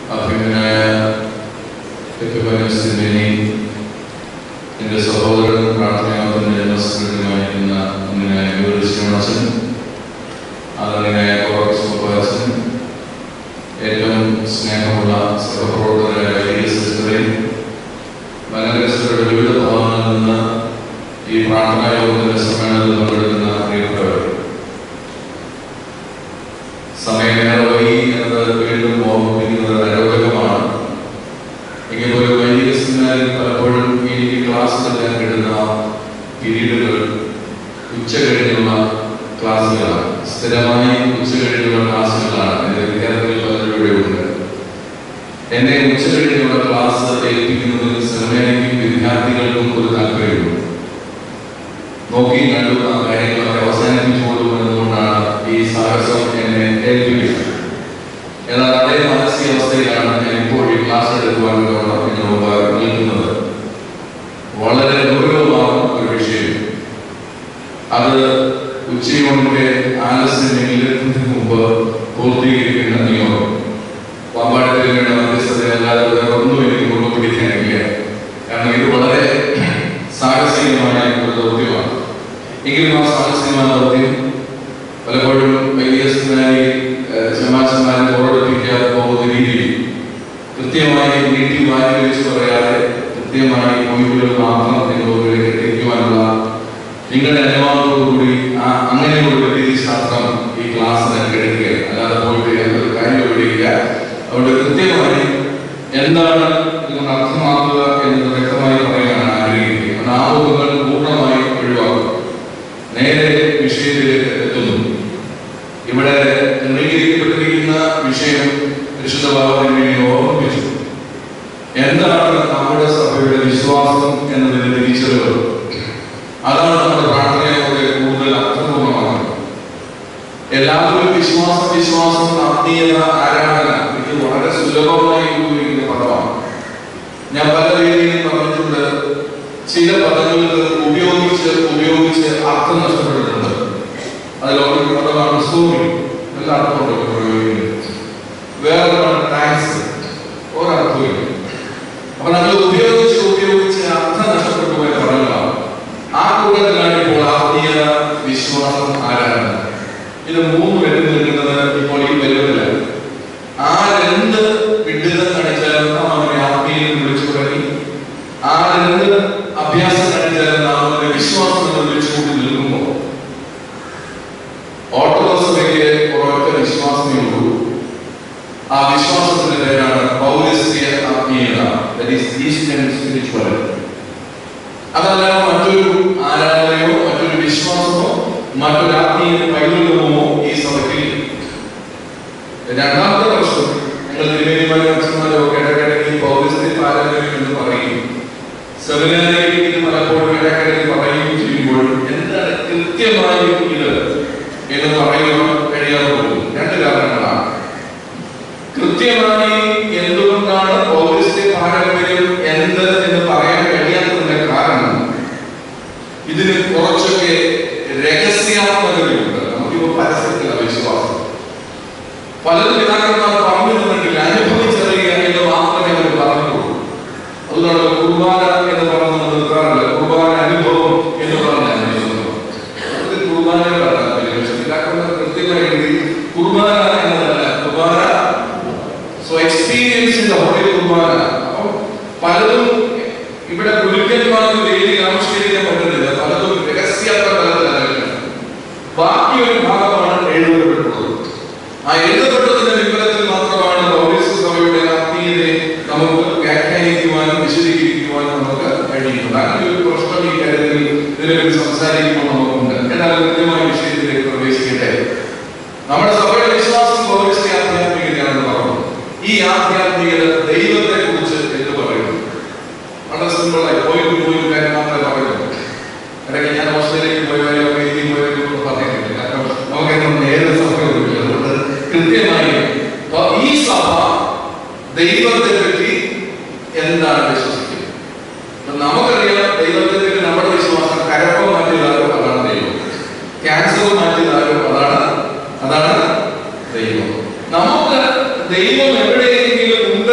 അഭിമനായ എപ്പിഫാനസിനെ എൻ്റെ സഹോദരൻ പ്രാർത്ഥനാവുന്ന ജന്മസ്മൃതിയുമായിരിക്കുന്ന അന്നിനായ യുവരിശ്രമണച്ചൻ ആദരണീയായ പൗരസ്വഭാസൻ ഏറ്റവും സ്നേഹമുള്ള സഹപ്രവർത്തകരായ വലിയ സിസ്റ്ററെയും വനഗ്രസ്തരുടെ വിവിധ ഭാഗങ്ങളിൽ നിന്ന് ഈ പ്രാർത്ഥനാ യോഗത്തിന്റെ സമ്മേളനത്തിൽ പങ്കെടുക്കുന്ന പ്രിയപ്പെട്ടവർ സമയമേറെ വൈകി എന്നത് വീണ്ടും ഓർമ്മിപ്പിക്കുന്നത് അരോചകമാണ് എങ്കിൽ പോലും വൈദിക സെമിനാരിൽ പലപ്പോഴും ഈ ക്ലാസ്സിലെല്ലാം കിട്ടുന്ന പീരീഡുകൾ ഉച്ച കഴിഞ്ഞുള്ള ക്ലാസ്സുകളാണ് സ്ഥിരമായി ഉച്ച കഴിഞ്ഞുള്ള ക്ലാസ്സുകളാണ് എൻ്റെ വിദ്യാർത്ഥികൾ പലരും ഇവിടെ ഉണ്ട് എന്നെ ഉച്ച കഴിഞ്ഞുള്ള ക്ലാസ് ഏൽപ്പിക്കുന്നതിൽ സെമിനാരിക്കും വിദ്യാർത്ഥികൾക്കും ഒരു താല്പര്യമുണ്ട് നോക്കി കണ്ടു ആ കാര്യങ്ങളൊക്കെ അവസാനിപ്പിച്ചു കൊടുക്കുമെന്നുകൊണ്ടാണ് ഈ സാഹസം എന്നെ ഏൽപ്പിക്കുന്നത് എന്നാൽ അതേ മാനസികാവസ്ഥയിലാണ് ഞാൻ ഇപ്പോൾ ഈ ക്ലാസ് എടുക്കുവാൻ ഇതിനു മുമ്പ് നിൽക്കുന്നത് വളരെ ഗൗരവമാണ് ഒരു വിഷയം അത് ഉച്ചയോണിന്റെ ആലസ്യമെങ്കിലും മുമ്പ് പൂർത്തീകരിക്കുന്ന നിയോഗം പാമ്പാടത്തിൽ വേണ്ട മധ്യസ്ഥതയല്ലാതെ വേറെ ഒന്നും എനിക്ക് മുമ്പ് പിടിക്കാനില്ല കാരണം ഇത് വളരെ സാഹസികമായ ഒരു ദൗത്യമാണ് എങ്കിലും ആ സാഹസികമായ ദൗത്യം പലപ്പോഴും വലിയ സെമിനാരി ചമാശന്മാരെ ഓർമ്മിപ്പിക്കാതെ പോകുന്ന രീതിയിൽ കൃത്യമായി നീട്ടി വാരി വെച്ച് പറയാതെ കൃത്യമായി പോയിന്റുകൾ മാത്രം നിങ്ങളിലേക്ക് എത്തിക്കുവാനുള്ള നിങ്ങളുടെ അനുവാദത്തോടുകൂടി ആ അങ്ങനെയുള്ള ഒരു രീതിശാസ്ത്രം ഈ ക്ലാസ്സിന് എടുക്കുകയാണ് അല്ലാതെ പോയിട്ട് എന്തൊരു കാര്യം എവിടെയില്ല അവിടെ കൃത്യമായി എന്താണ് ഇതുകൊണ്ട് അർത്ഥമാക്കുക എന്നത് വ്യക്തമായി പറയാനാണ് ആഗ്രഹിക്കുന്നത് ആമുഖങ്ങൾ പൂർണ്ണമായി ഒഴിവാക്കും നേരെ വിഷയത്തിലേക്ക് എത്തുന്നു ഇവിടെ ക്രമീകരിക്കപ്പെട്ടിരിക്കുന്ന വിഷയം വിശുദ്ധ ബാബുവിനെ ഓർമ്മിപ്പിച്ചു എന്താണ് നമ്മുടെ സഭയുടെ വിശ്വാസം എന്നതിന്റെ തിരിച്ചറിവ് അതാണ് നമ്മുടെ പ്രാർത്ഥനയോടെ കൂടുതൽ അർത്ഥപൂർണ്ണമാകുന്നത് എല്ലാവരും വിശ്വാസം വിശ്വാസം ആത്മീയത ആരാധന ഇത് വളരെ സുലഭമായി ഉപയോഗിക്കുന്ന പദമാണ് ഞാൻ പല രീതിയിൽ പറഞ്ഞിട്ടുണ്ട് ചില പദങ്ങൾക്ക് ഉപയോഗിച്ച് ഉപയോഗിച്ച് അർത്ഥം നഷ്ടപ്പെട്ടിട്ടുണ്ട് അതിലൊരു പദമാണ് സൂമി എല്ലാ അർത്ഥമുണ്ട് പ്രയോഗിക്കുന്നത് വേറെ താങ്ക്സ് ഒരർത്ഥമില്ല അപ്പൊ നമ്മൾ ഉപയോഗിച്ച് ഉപയോഗിച്ച് അർത്ഥം നഷ്ടപ്പെട്ടു പോയ പദങ്ങളാണ് ആ കൂട്ടത്തിലാണ് ഇപ്പോൾ ആത്മീയത വിശ്വാസം ആരാധന ഇത് മൂന്ന് പേരും നിൽക്കുന്നത് ഇപ്പോൾ ഈ പരുവത്തില ആരെന്ത് വിഡ്ഢിതം കാണിച്ചാലും നാം അവനെ ആത്മീയം വിളിച്ചു തുടങ്ങി ആരെന്ത് അഭ്യാസം കാണിച്ചാലും നാം അവനെ വിശ്വാസം എന്ന് വിളിച്ചുകൊണ്ട് നിൽക്കുമ്പോൾ ഓർത്തഡോക്സ് സഭയ്ക്ക് ഒരൊറ്റ വിശ്വാസമേ ഉള്ളൂ ആ വിശ്വാസത്തിന്റെ പേരാണ് പൗരസ്ത്യ ആത്മീയത ദാറ്റ് ഈസ് ഈസ്റ്റേൺ സ്പിരിച്വാലിറ്റി അതല്ല മറ്റൊരു ആരാധനയോ മറ്റൊരു വിശ്വാസമോ മറ്റൊരു ആത്മീയ പൈതൃകമോ ഈ സഭയ്ക്ക് രണ്ടാമത്തെ പ്രശ്നം നിങ്ങൾ തിരുമേനിമാരും അച്ഛന്മാരും ഒക്കെ ഇടയ്ക്കിടയ്ക്ക് പൗരസ്ത്യ പാരമ്പര്യം എന്ന് പറയും സെമിനാരിയിൽ ഇത് പലപ്പോഴും ഇടയ്ക്കിടയ്ക്ക് പറയുകയും ചെയ്യുമ്പോൾ എന്താണ് കൃത്യമായി ഇത് എന്ന് പറയുവാൻ കഴിയാതെ പോകും രണ്ട് കാരണങ്ങളാണ് കൃത്യമായി എന്തുകൊണ്ടാണ് പൗരസ്ത്യ പാരമ്പര്യം എന്ത് എന്ന് പറയാൻ കഴിയാത്തതിന്റെ കാരണം ഇതിന് കുറച്ചൊക്കെ രഹസ്യാത്മകതയുണ്ട് നമുക്കിപ്പോ പരസ്യത്തില വിശ്വാസം പലരും പിതാക്കന്മാർ പറഞ്ഞു തന്നിട്ടില്ല അനുഭവിച്ചറിയുക എന്ന് മാത്രമേ അവർ പറഞ്ഞുള്ളൂ അതുകൊണ്ട് കുർബാന എന്ന് പറഞ്ഞു നിർത്താറില്ല കുർബാന അനുഭവം എന്ന് പറഞ്ഞാൽ അത് കുർബാനകളാണ് പക്ഷെ പിതാക്കന്മാർ കൃത്യമായി എഴുതി കുർബാന എന്നതല്ല Qurbana so experience in the holy Qurbana അപ്പം പലതും ഇവിടെ ഗുരുക്കന്മാർക്ക് വേദി ആവിഷ്കരിക്കാൻ പറ്റുന്നില്ല പലതും രഹസ്യാത്മക തലത്തിലാണ് ബാക്കി ഒരു ഭാഗമാണ് എഴുതപ്പെട്ടിട്ടുള്ളത് ആ എഴുതപ്പെട്ടതിന്റെ വിവരത്തിൽ മാത്രമാണ് പൗരസ്ത്യ സഭയുടെ ആത്മീയതയെ നമുക്ക് വ്യാഖ്യാനിക്കുവാനും വിശദീകരിക്കുവാനും നമുക്ക് കഴിയുന്നത് അങ്ങനെ ഒരു പ്രശ്നം ഈ കാര്യത്തിൽ ഇതിനെപ്പറ്റി സംസാരിക്കുമ്പോൾ നമുക്കുണ്ട് എന്നാൽ കൃത്യമായ വിഷയത്തിലേക്ക് പ്രവേശിക്കട്ടെ നമ്മുടെ സഭയുടെ വിശ്വാസം പൗരസ്ത്യ ആധ്യാത്മികതയാണെന്ന് പറഞ്ഞു ഈ ആധ്യാത്മികത ദൈവത്തെ കുറിച്ച് എന്ന് പറയുന്നു വളരെ സിമ്പിളായി പോയിട്ട് പോയി കാര്യം മാത്രമേ പറയുന്നു ഇടയ്ക്ക് ഞാൻ ഓസ്ട്രേലിയയിൽ പോയ കാര്യം അമേരിക്കയിൽ പോയ കാര്യം പറഞ്ഞിട്ടില്ല കാരണം നമുക്കെന്നും നേരെ സഭയൊന്നുമില്ല അതുകൊണ്ട് കൃത്യമായി അപ്പൊ ഈ സഭ ദൈവത്തെ പറ്റി എന്താണ് വിശ്വസിക്കുന്നത് അപ്പൊ നമുക്കറിയാം ദൈവത്തെ പറ്റി നമ്മുടെ വിശ്വാസം കരപ്പം മാറ്റിയതാരോ അതാണ് ദൈവം ക്യാൻസർ മാറ്റിയതാരോ അതാണ് അതാണ് ദൈവം നമുക്ക് ദൈവം എവിടെയെങ്കിലും ഉണ്ട്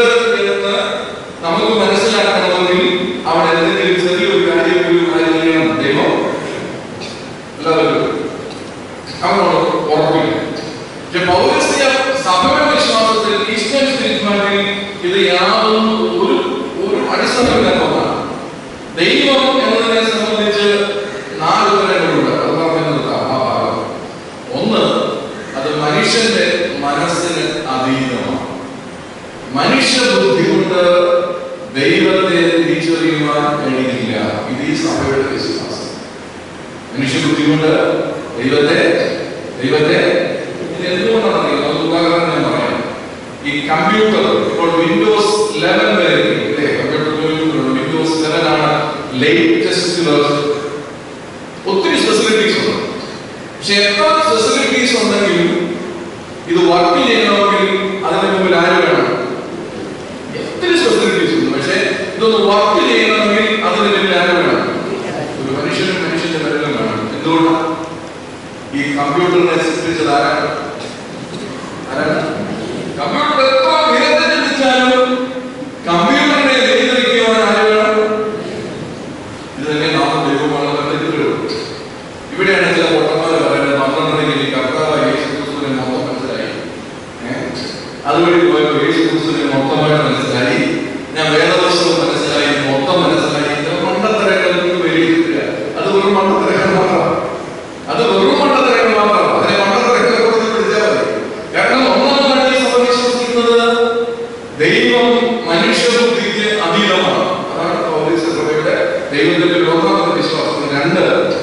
യാതൊന്നും ഒരു ഒരു അടിസ്ഥാനമില്ലാത്ത ഒന്നാണ് ദൈവം എന്നതിനെ സംബന്ധിച്ച് നാല് ഉത്തരങ്ങളുണ്ട് അത് പറഞ്ഞു നിർത്താം ആ ഭാഗം ഒന്ന് അത് മനുഷ്യന്റെ മനസ്സിന് അതീതമാണ് മനുഷ്യ ബുദ്ധി കൊണ്ട് ദൈവത്തെ തിരിച്ചറിയുവാൻ കഴിയില്ല ഇത് ഈ സഭയുടെ വിശ്വാസം മനുഷ്യ ബുദ്ധി കൊണ്ട് ദൈവത്തെ ദൈവത്തെ ഇത് എന്തുകൊണ്ടാണ് അറിയുന്നത് അത് ഉദാഹരണം ഞാൻ പറയാം ഈ കമ്പ്യൂട്ടർ ഇപ്പോൾ വിൻഡോസ് ലെവൻ വരെ അല്ലേ കമ്പ്യൂട്ടർ ഉപയോഗിക്കുന്നുണ്ട് വിൻഡോസ് ലെവൻ ആണ് ലേറ്റസ്റ്റ് വേർഷൻ ഒത്തിരി ഫെസിലിറ്റീസ് ഉണ്ട് പക്ഷെ എത്ര ഫെസിലിറ്റീസ് ഉണ്ടെങ്കിലും ഇത് വർക്ക് ചെയ്യണമെങ്കിൽ അതിന് മുമ്പിൽ ആര് വേണം ഒത്തിരി ഫെസിലിറ്റീസ് ഉണ്ട് പക്ഷെ ഇതൊന്ന് വർക്ക് ചെയ്യണമെങ്കിൽ അതിന് മുമ്പിൽ ആര് വേണം ഒരു മനുഷ്യനും മനുഷ്യന്റെ വിരലും വേണം എന്തുകൊണ്ടാണ് ഈ കമ്പ്യൂട്ടറിനെ സൃഷ്ടിച്ചത് ആരാണ് ആരാണ് കമ്പ്യൂട്ടർ എത്ര ഉയരത്തിൽ എത്തിച്ചാലും കമ്പ്യൂട്ടറിനെ നിയന്ത്രിക്കുവാൻ ആര് വേണം ഇത് തന്നെ നാം ദൈവമാണ് കണ്ടെത്തുകയുള്ളൂ ഇവിടെയാണ് ചില പൊട്ടന്മാർ പറയുന്നത് പന്ത്രണ്ടരയ്ക്ക് എനിക്ക് കർത്താവ് യേശു ക്രിസ്തുവിനെ മൊത്തം മനസ്സിലായി ഏ? അതുവഴി പോയപ്പോൾ യേശു ക്രിസ്തുവിനെ മൊത്തമായിട്ട് മനസ്സിലായി ഞാൻ വേദവസ്തുവും മനസ്സിലായി മൊത്തം മനസ്സിലായി ചില മണ്ടത്തരങ്ങൾ നിങ്ങൾക്ക് വിലയിരുത്തുക അത് വെറും മണ്ടത്തരങ്ങൾ മാത്രമാണ് അത് വെറും മണ്ടത്തരങ്ങൾ മാത്രമാണ് അതിനെ മണ്ടത്തരങ്ങളെ കുറിച്ച് പിടിച്ചാൽ മതി കാരണം ഒന്നാമതാണ് ഈ സഭ വിശ്വസിക്കുന്നത് ദൈവം മനുഷ്യബുദ്ധിക്ക് അതീതമാണ് അതാണ് പൗലോസ് സഭയുടെ ദൈവത്തിന്റെ ഒരു ഒന്നാമത്തെ വിശ്വാസം രണ്ട്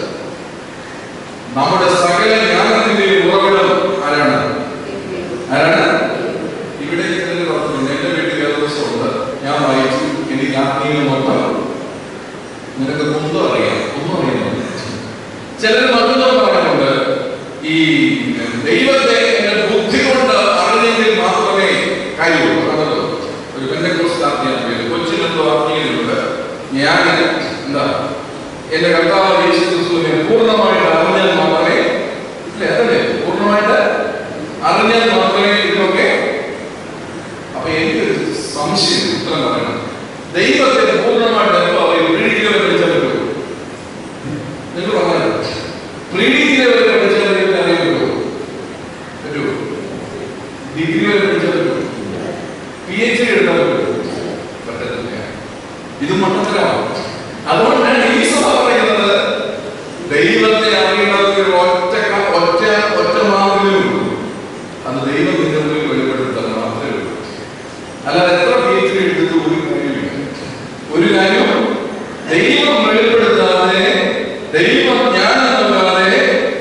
നമ്മുടെ സകല ജ്ഞാനത്തിന്റെയും ഉറവിടം ആരാണ് ആരാണ് ഇവിടെ ചിലര് പറഞ്ഞിട്ടുണ്ട് എന്റെ വീട്ടിൽ വേദപുസ്തകമുണ്ട് ഞാൻ വായിച്ചു എനിക്ക് ആത്മീയ മൊത്തം നിനക്ക് ഒന്നും അറിയാം ഒന്നും അറിയുന്നില്ല ചിലർ മറ്റൊന്നും പറയാറുണ്ട് ഈ ദൈവത്തെ എന്റെ ബുദ്ധി കൊണ്ട് അറിഞ്ഞെങ്കിൽ മാത്രമേ കാര്യമുള്ളൂ അതാണല്ലോ ഒരു പെന്തക്കോസ്താത്മീയ പേര് കൊച്ചിലെന്തോ ആത്മീയതയുണ്ട് ഞാൻ എന്താ എന്റെ കർത്താവ് യേശു ക്രിസ്തുവിനെ പൂർണ്ണമായിട്ട് അറിഞ്ഞാൽ മാത്രമേ അല്ലേ അതല്ലേ പൂർണ്ണമായിട്ട് അറിഞ്ഞാൽ മാത്രമേ ഇതിനൊക്കെ അപ്പൊ എനിക്കൊരു സംശയം ഉത്തരം പറയണം ദൈവത്തെ പൂർണ്ണമായിട്ട് എപ്പോ അവർ പ്രീഡിക്കുന്നവരെ പഠിച്ചാൽ പറ്റുമോ നിങ്ങൾ പറഞ്ഞാൽ പ്രീഡിക്കുന്നവരെ പഠിച്ചാൽ നിങ്ങൾക്ക് അറിയാൻ പറ്റുമോ പറ്റുമോ ഡിഗ്രി വരെ പഠിച്ചാൽ പറ്റുമോ പി എച്ച് ഡി എടുത്താൽ പറ്റുമോ പറ്റത്തില്ല ഇത് മണ്ടത്തരമാണ് അതുകൊണ്ടാണ് ഈ സഭ പറയുന്നത് ദൈവത്തെ അറിയണമെങ്കിൽ ഒരു ഒറ്റ ക- ഒറ്റ ഒറ്റ മാർഗമേ ഉള്ളൂ അത് ദൈവം നിന്റെ മുമ്പിൽ വെളിപ്പെടുത്താൻ മാത്രമേ ഉള്ളൂ അല്ലാതെ എത്ര പി എച്ച് ഡി എടുത്തിട്ട് ഒരു കാര്യമില്ല ഒരു കാര്യം ദൈവം വെളിപ്പെടുത്താതെ ദൈവം ജ്ഞാനമല്ലാതെ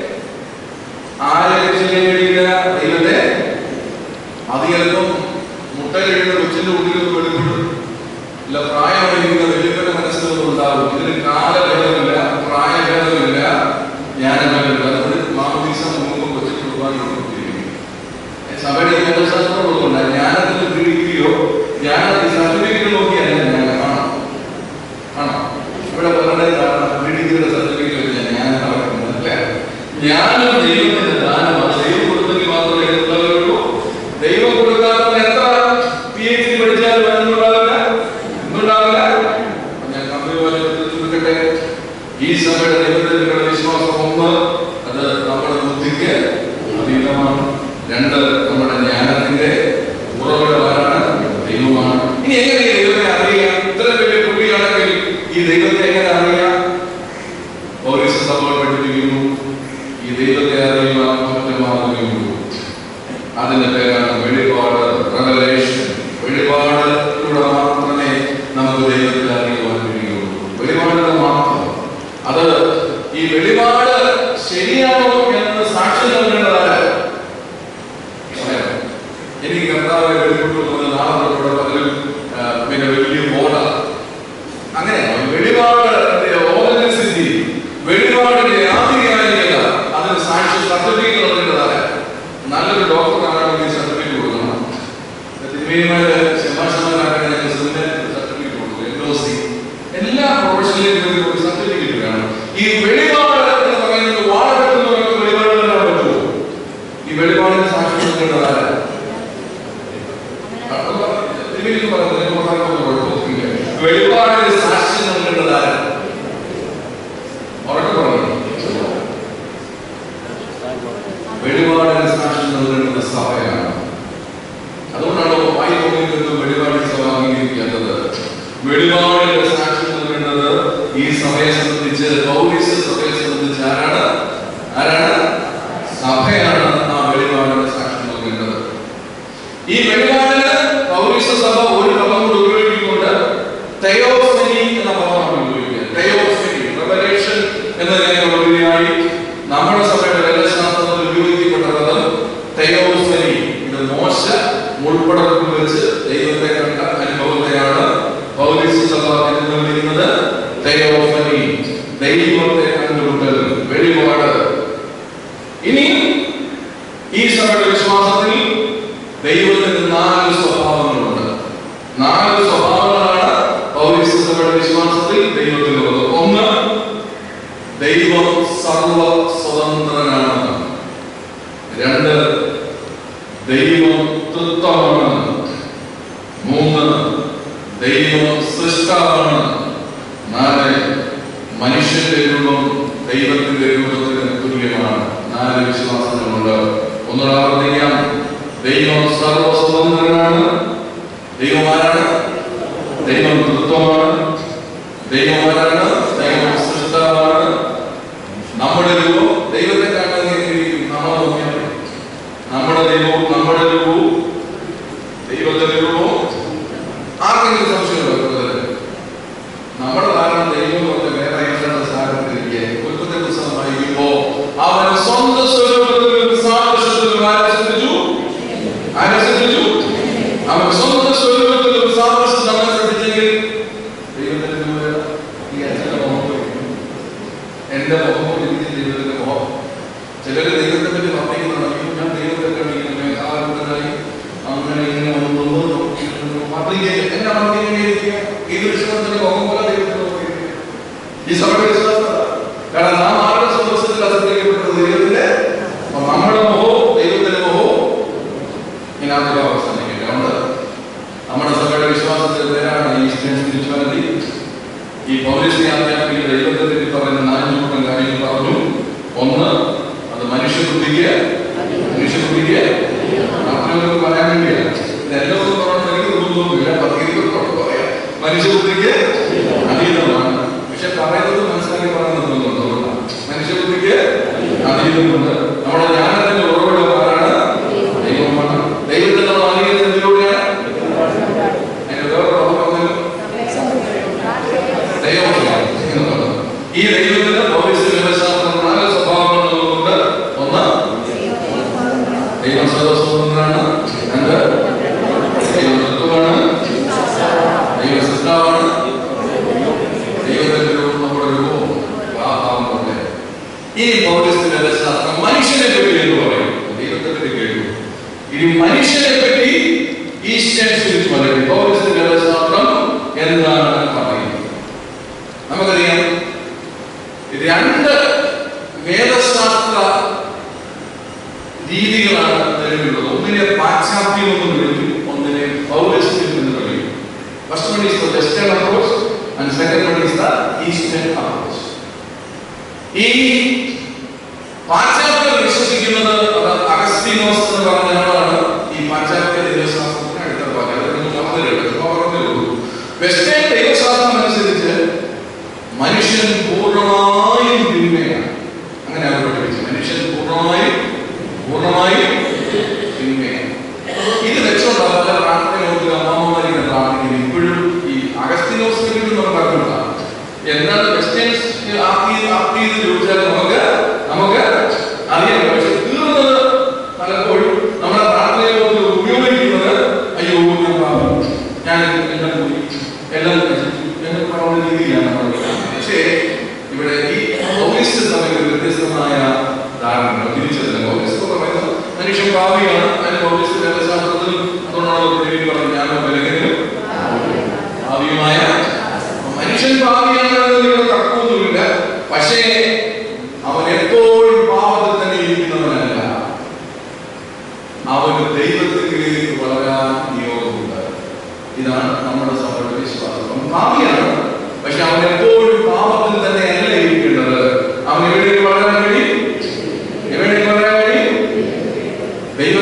ആരെ ചെയ്യാൻ കഴിയില്ല ദൈവത്തെ അത് ചിലപ്പം മുട്ടയിലിടുന്ന കൊച്ചിന്റെ ഉള്ളിലൊന്നും വെളിപ്പെടും ഇല്ല പ്രായമായിരിക്കുന്ന വലിയവരുടെ മനസ്സിലൊന്നും ഉണ്ടാവും ഇതിന് കാലഭേദമില്ല പ്രായഭേദമില്ല ജ്ഞാനഭേദമില്ല അതുകൊണ്ട് മാമോദീസ മുമ്പ് കൊച്ചു കുർബാന കൊടുത്തിരിക്കും സഭയുടെ ജ്ഞാനശാസ്ത്രമുള്ളതുകൊണ്ട് ജ്ഞാനത്തിന് ഡിഗ്രിയോ ജ്ഞാന സർട്ടിഫിക്കറ്റ് നോക്കിയല്ല ജ്ഞാനം ആണോ ആണോ ഇവിടെ പറഞ്ഞത് ഡിഗ്രിയുടെ സർട്ടിഫിക്കറ്റ് വെച്ച് ജ്ഞാനം നടക്കുന്നത് അല്ലേ ജ്ഞാനം ദൈവത്തിന്റെ ദാനമാണ് ദൈവം കൊടുത്തെങ്കിൽ മാത്രമേ ഉണ്ടാവുകയുള്ളൂ ദൈവം കൊടുക്കാത്ത എത്ര പി എച്ച് ഡി പഠിച്ചാലും ഒന്നുണ്ടാവില്ല ഒന്നുണ്ടാവില്ല അപ്പൊ ഞാൻ കമ്പനി പോലെ ചോദിക്കട്ടെ ഈ സഭയുടെ ദൈവത്തിന്റെ വിശ്വാസം ഒന്ന് അത് നമ്മുടെ ബുദ്ധിക്ക് അതീതമാണ് രണ്ട് നമ്മുടെ ജ്ഞാനത്തിന്റെ ഉറവിടമാണ് ദൈവമാണ് ഇനി എങ്ങനെ ഈ ദൈവത്തെ അറിയാം ഇത്ര വലിയ പുള്ളിയാണെങ്കിൽ ഈ ദൈവത്തെ എങ്ങനെ അറിയാം പൗരസ്യ സഭ പഠിപ്പിക്കുന്നു ഈ ദൈവത്തെ അറിയുവാൻ ഒറ്റ മാർഗ്ഗമേ ഉള്ളൂ അതിന്റെ പേരാണ് വെളിപാട് റെവലേഷൻ വെളിപാടിലൂടെ മാത്രമേ നമുക്ക് ദൈവത്തെ അറിയുവാൻ കഴിയുള്ളൂ വെളിപാടിലൂടെ മാത്രം അത് ഈ വെളിപാട് ശരിയാണോ എന്ന് സാക്ഷി നൽകേണ്ടതാണ് എനിക്ക് കർത്താവ് വെളിപ്പെട്ടു പോകുന്ന നാളെ തൊട്ടുള്ള പലരും ആ, പിന്നെ വലിയ ബോധ അങ്ങനെയാണ് വെളിപാട് ഓതൻസിറ്റി വെളിപാടിന്റെ ആധികാരികത അതിന് സാക്ഷി സർട്ടിഫിക്കറ്റ് നൽകേണ്ടതാണ് നല്ലൊരു ഡോക്ടർ കാണാണെങ്കിൽ സർട്ടിഫിക്കറ്റ് കൊടുക്കണം തിന്മയുമായിട്ട് ശമാശമാരാക്കാൻ സർട്ടിഫിക്കറ്റ് കൊടുക്കും എൻഡോസി എല്ലാ പ്രൊഫഷനിലും ഒരു സർട്ടിഫിക്കറ്റ് വേണം ഈ വെളിപാട് എന്ന് പറയുന്നത് വാഴവെക്കുന്നവർക്ക് വെളിപാട് തരാൻ പറ്റുമോ ഈ വെളിപാടിന് സാക്ഷി നൽകേണ്ടതാണ് വെളിപാടിന് സാക്ഷി നൽകേണ്ടതാണ് ഉറക്കെ പറഞ്ഞു വെളിപാടിന് സാക്ഷി നൽകേണ്ടത് സഭയാണ് അതുകൊണ്ടാണ് വായി തോന്നിയിട്ട് വെളിപാടി സഭ വെളിപാടിന്റെ സാക്ഷ്യം നൽകേണ്ടത് ഈ സഭയെ സംബന്ധിച്ച് പൗരീസ് സഭയെ സംബന്ധിച്ച് ആരാണ് ആരാണ് സഭയാണ് ആ വെളിപാടിന്റെ സാക്ഷ്യം നൽകേണ്ടത് ഈ വെളിപാടിന് പൗരീസ സഭ ഒരു പദം കൂടി ഉപയോഗിക്കുന്നുണ്ട് തെയോഫനി എന്ന പദമാണ് ഉപയോഗിക്കുക തെയോഫനി റെവലേഷൻ എന്നതിനെ ഉപരിയായി നമ്മുടെ സഭയുടെ വേദശാസ്ത്രത്തിൽ ഉപയോഗിക്കപ്പെട്ടത് തെയോഫനി ഇത് മോശ മുൾപ്പടർപ്പിൽ വെച്ച് ദൈവത്തെ കണ്ട അനുഭവത്തെയാണ് പൗരീസ സഭ എന്ന് വിളിക്കുന്നത് തെയോഫനി ദൈവത്തെ കണ്ടുമുട്ടൽ വെളിപാട് ഇനി ഈ സഭയുടെ വിശ്വാസത്തിൽ ദൈവത്തിന് നാല് സ്വഭാവങ്ങളുണ്ട് നാല് സ്വഭാവങ്ങളാണ് പൗരസ്ത്യ സഭയുടെ വിശ്വാസത്തിൽ ദൈവത്തിനുള്ളത് ഒന്ന് ദൈവം സർവ സ്വതന്ത്രനാണ് രണ്ട് ദൈവം തൃത്വമാണ് മൂന്ന് ദൈവം സൃഷ്ടാവാണ് നാല് മനുഷ്യന്റെ രൂപം ദൈവത്തിന്റെ രൂപത്തിന് തുല്യമാണ് നാല് വിശ്വാസങ്ങളുണ്ട് ഒന്നുകൂടെ ആവർത്തിക്കാം ദൈവം സർവസ്വതന്ത്രനാണ് ദൈവം ആരാണ് ദൈവം തൃത്വമാണ് ദൈവം ആരാണ് ദൈവം സൃഷ്ടാവാണ് നമ്മുടെ രൂപം ദൈവത്തെ കാണാൻ എങ്ങനെയിരിക്കും നമ്മൾ നോക്കിയാൽ മതി. നമ്മുടെ ദൈവവും നമ്മുടെ രൂപവും ദൈവത്തിന്റെ രൂപവും ആർക്കെങ്കിലും സംശയമുണ്ടോ സഹോദരൻ? നമ്മുടെ ധാരണ ദൈവം എന്ന് പറഞ്ഞാൽ വേറെ ഏതാണ്ട് സ്ഥാനത്തിരിക്കുക ഉൽപ്പത്തി പുസ്തകം വായിക്കുമ്പോ അവൻ സ്വന്തം സ്വരൂപത്തിലും സാദൃശ്യത്തിലും ആരെ സൃഷ്ടിച്ചു ആരെ സൃഷ്ടിച്ചു അവൻ സ്വന്തം സ്വരൂപത്തിലും സാദൃശ്യം നമ്മെ സൃഷ്ടിച്ചെങ്കിൽ ദൈവത്തിന്റെ രൂപം ഏതാ? ഈ അച്ഛന്റെ മുഖം പോലെ ഇരിക്കും. എന്റെ മുഖം പോലെ ഇരിക്കും ദൈവത്തിന്റെ മുഖം ചിലര് ദൈവത്തെ പറ്റി വർണ്ണിക്കുന്നുണ്ട് അയ്യോ ഞാൻ ദൈവത്തെ കണ്ടിങ്ങനെ കാലത്തിനായി അങ്ങനെ ഇങ്ങനെ വന്നു വർണ്ണിക്കുക എന്നെ വർണ്ണിക്കുക ഇത് വിശ്വാസത്തിന്റെ മുഖം പോലെ ദൈവത്തെ നോക്കിയിരിക്കുക ഈ സഭയുടെ വിശ്വാസം അതാ. കാരണം നാം ആരുടെ സദസ്യത്തിൽ അസംബന്ധിക്കപ്പെട്ടത് ദൈവത്തിന്റെ അപ്പൊ നമ്മുടെ മുഖവും ദൈവത്തിന്റെ മുഖവും ഇതിനകത്തൊരു അവസാനിക്കില്ല അതുകൊണ്ട് നമ്മുടെ സഭയുടെ വിശ്വാസത്തിന്റെ പേരാണ് ഈസ്റ്റേൺ സ്പിരിച്വാലിറ്റി ഈ പൗരസ്ത്യ ആധ്യാത്മിക ദൈവത്തെ പറ്റി പറയുന്ന നാല് കൂട്ടം കാര്യങ്ങൾ പറഞ്ഞു ഒന്ന് അത് മനുഷ്യബുദ്ധിക്ക് മനുഷ്യബുദ്ധിക്ക് മറ്റുള്ളവർക്ക് പറയാൻ വേണ്ടിയല്ല ഇതെല്ലാം ഒന്നും പറയണം എനിക്ക് തോന്നുന്നില്ല പതിനൊക്കെ പറയാം മനുഷ്യബുദ്ധിക്ക് അതീതമാണ് പക്ഷെ പറയുന്നത് മനസ്സിലാക്കി പറയുന്നത് തോന്നുന്നുണ്ട് മനുഷ്യബുദ്ധിക്ക് അതീതമുണ്ട് നമ്മുടെ ജ്ഞാനത്തിന്റെ ഉറവിടം ആരാണ് ദൈവമാണ് ദൈവത്തെ നമ്മൾ അറിയുന്നത് എന്തിലൂടെയാണ് അതിന് വേറെ പദം പറഞ്ഞാലും ദൈവമാണ് എന്നുള്ളത്. ഈ ദൈവത്തിന് പൗരസ്ത്യ വ്യവസ്ഥാപനം നാല് സ്വഭാവങ്ങളുണ്ട് ഒന്ന് ദൈവം സർവസ്വതന്ത്രനാണ് രണ്ട് ദൈവം തത്വമാണ് ദൈവ സൃഷ്ടാവാണ് ദൈവത്തിന്റെ രൂപം നമ്മുടെ രൂപവും ഭാവം പോലെ ഈ പൗരസ്ത്യ വ്യവസ്ഥാപനം മനുഷ്യനെ പറ്റി എന്ന് പറയും ദൈവത്തെ പറ്റി കേട്ടു ഇനി മനുഷ്യനെ പറ്റി ഈസ്റ്റേൺ സ്പിരിച്വാലിറ്റി പൗരസ്ത്യ വ്യവസ്ഥാപനം എന്താണ് പറയുന്നത് നമുക്കറിയാം രണ്ട് വേദശാസ്ത്ര രീതികളാണ് നിലവിലുള്ളത് ഒന്നിനെ പാശ്ചാത്യം എന്ന് വിളിക്കും ഒന്നിനെ പൗരസ്ത്യം എന്ന് വിളിക്കും first one is the western approach and second one is the eastern approach ഈ പാശ്ചാത്യർ വിശ്വസിക്കുന്നത് അത് അഗസ്തീനോസ് എന്ന് പറഞ്ഞ ആളാണ് ഈ പാശ്ചാത്യ ദൈവശാസ്ത്രത്തിന് അടുത്ത ഭാഗം അതൊന്നും പറഞ്ഞില്ല പറഞ്ഞുള്ളൂ വെസ്റ്റേൺ ദൈവശാസ്ത്രം അനുസരിച്ച് മനുഷ്യൻ പൂർണ്ണമായും തിന്മയാണ് അങ്ങനെ അവർ പഠിപ്പിച്ചു മനുഷ്യൻ പൂർണ്ണമായും പൂർണ്ണമായും തിന്മയാണ് ഇത് വെച്ചുകൊണ്ട് അവരുടെ പ്രാർത്ഥനയോട് അമ്മാമ്മമാരിങ്ങനെ പ്രാർത്ഥിക്കുന്നു ഇപ്പോഴും ഈ അഗസ്തിനോസിനെ പറ്റി നമ്മൾ പറഞ്ഞില്ല എന്താണ് വെസ്റ്റേൺസ് ആർത്തി ആർത്തി എന്ന് ചോദിച്ചാൽ നമുക്ക് നമുക്ക് അറിയാം പക്ഷെ തീർന്നത് പലപ്പോഴും നമ്മുടെ പ്രാർത്ഥനയോട് ഉപയോഗിക്കുന്നത് അയ്യോ ഞാൻ പാപം ഞാൻ എല്ലാം പോയി എല്ലാം നശിച്ചു എന്നൊക്കെ പറയുന്ന രീതിയിലാണ് നമ്മൾ പക്ഷേ ഇവിടെ ഈ പൗരസ്ത്യ സഭയ്ക്ക് ഒരു വ്യത്യസ്തമായ ധാരണ തിരിച്ചറിയില്ല പൗരസ്ത്യ പറയുന്നത് മനുഷ്യൻ ഭാവിയാണ് അതിന് പൗരസ്ത്യ വേദശാസ്ത്രത്തിലും അതുകൊണ്ടാണ് ഒരു പറഞ്ഞു ഞാനോ ബലഹീനും ഭാവിയുമായ മനുഷ്യൻ ഭാവിയാണെന്ന് നിങ്ങൾ തർക്കമൊന്നുമില്ല പക്ഷേ അവൻ എപ്പോഴും പാപത്തിൽ തന്നെ ഇരിക്കുന്നവനല്ല അവന് ദൈവത്തിലേക്ക് വളരാൻ നിയോഗമുണ്ട് ഇതാണ് നമ്മുടെ സഭയുടെ വിശ്വാസം അവൻ പാപിയാണ് പക്ഷെ അവൻ എപ്പോഴും പാപത്തിൽ തന്നെയല്ല ഇരിക്കേണ്ടത് അവൻ എവിടേക്ക് വളരാൻ കഴിയും എവിടേക്ക് വളരാൻ കഴിയും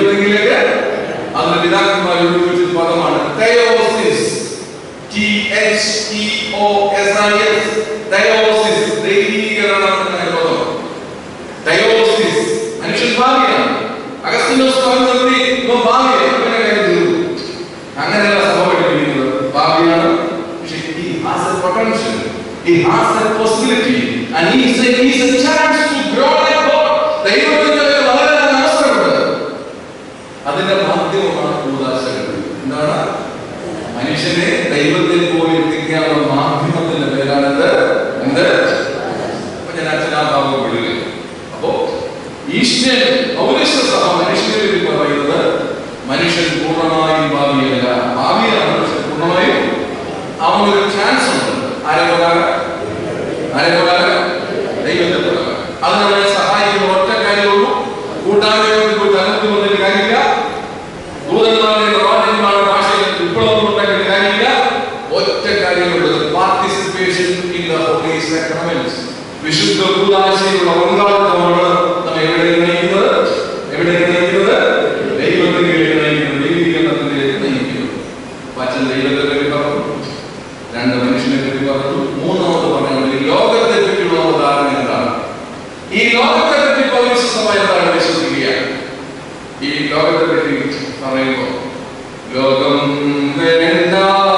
ദൈവത്തിലേക്ക് അതിന് പിതാക്കന്മാർ ഉപയോഗിച്ച പദമാണ് theosis T A H E O S I S theosis ദൈവീകരണം എന്ന പദം ഡയോസിസ് മനുഷ്യൻ ഭാവിയാണ് അഗസ്റ്റിനോസ് പറഞ്ഞത് ഇപ്പൊ ഭാവിയാണ് അങ്ങനെ കാര്യം തീർന്നു അങ്ങനെയല്ല സഭ പഠിപ്പിക്കുന്നത് ഭാവിയാണ് പക്ഷേ he has a potential he has a possibility and he is a, he is a chance to grow like God ദൈവത്തിന്റെ മേൽ വളരാൻ അവസരമുണ്ട് അതിന്റെ മാധ്യമമാണ് കൂതാശകൾ എന്താണ് മനുഷ്യനെ ദൈവത്തിൽ പോയി എത്തിക്കാനുള്ള മാധ്യമത്തിന്റെ പേരാണിത് എന്ത് അപ്പൊ ഞാൻ അച്ഛനാ ഭാഗം വിടുക അപ്പോ ഈശ്വരൻ പൗരസ്യ സഭ മനുഷ്യനെ പറ്റി പറയുന്നത് മനുഷ്യൻ പൂർണ്ണമായും ഭാവിയല്ല ഭാവിയാണ് പക്ഷെ പൂർണ്ണമായും അവനൊരു ചാൻസ് ഉണ്ട് ആരെ പ്രകാരം ആരെ പ്രകാരം ദൈവത്തെ പ്രകാരം അത് നമ്മളെ സഹായിക്കുന്ന ഒറ്റ കാര്യമുള്ളൂ കൂട്ടായ്മയോട് പോയി തലത്തിൽ വന്നിട്ട് കാര്യമില്ല ദൂതന്മാരുടെ പ്രവാചകന്മാരുടെ ഭാഷയിൽ വിപ്ലവം ഉണ്ടാക്കിയിട്ട് കാര്യമില്ല ഒറ്റ കാര്യമുള്ളത് participation in the holy sacraments വിശുദ്ധ കൂതാശയിലുള്ള പങ്കാളിത്തമാണ് നമ്മെ എവിടെ നയിക്കുന്നത് എവിടെ നയിക്കുന്നത് ദൈവത്തിലേക്ക് നയിക്കുന്നത് ദൈവീകരണത്തിലേക്ക് നയിക്കുന്നത് അച്ഛൻ ദൈവത്തെ പറ്റി പറഞ്ഞു രണ്ട് മനുഷ്യനെ പറ്റി പറഞ്ഞു മൂന്നാമത് പറഞ്ഞത് ഈ ലോകത്തെ പറ്റിയുള്ള നമ്മുടെ ധാരണ എന്താണ് ഈ ലോകത്തെ പറ്റി പൗരസ്യ സഭ എന്താണ് വിശ്വസിക്കുക ഈ ലോകത്തെ പറ്റി പറയുമ്പോൾ ലോകം വേണ്ട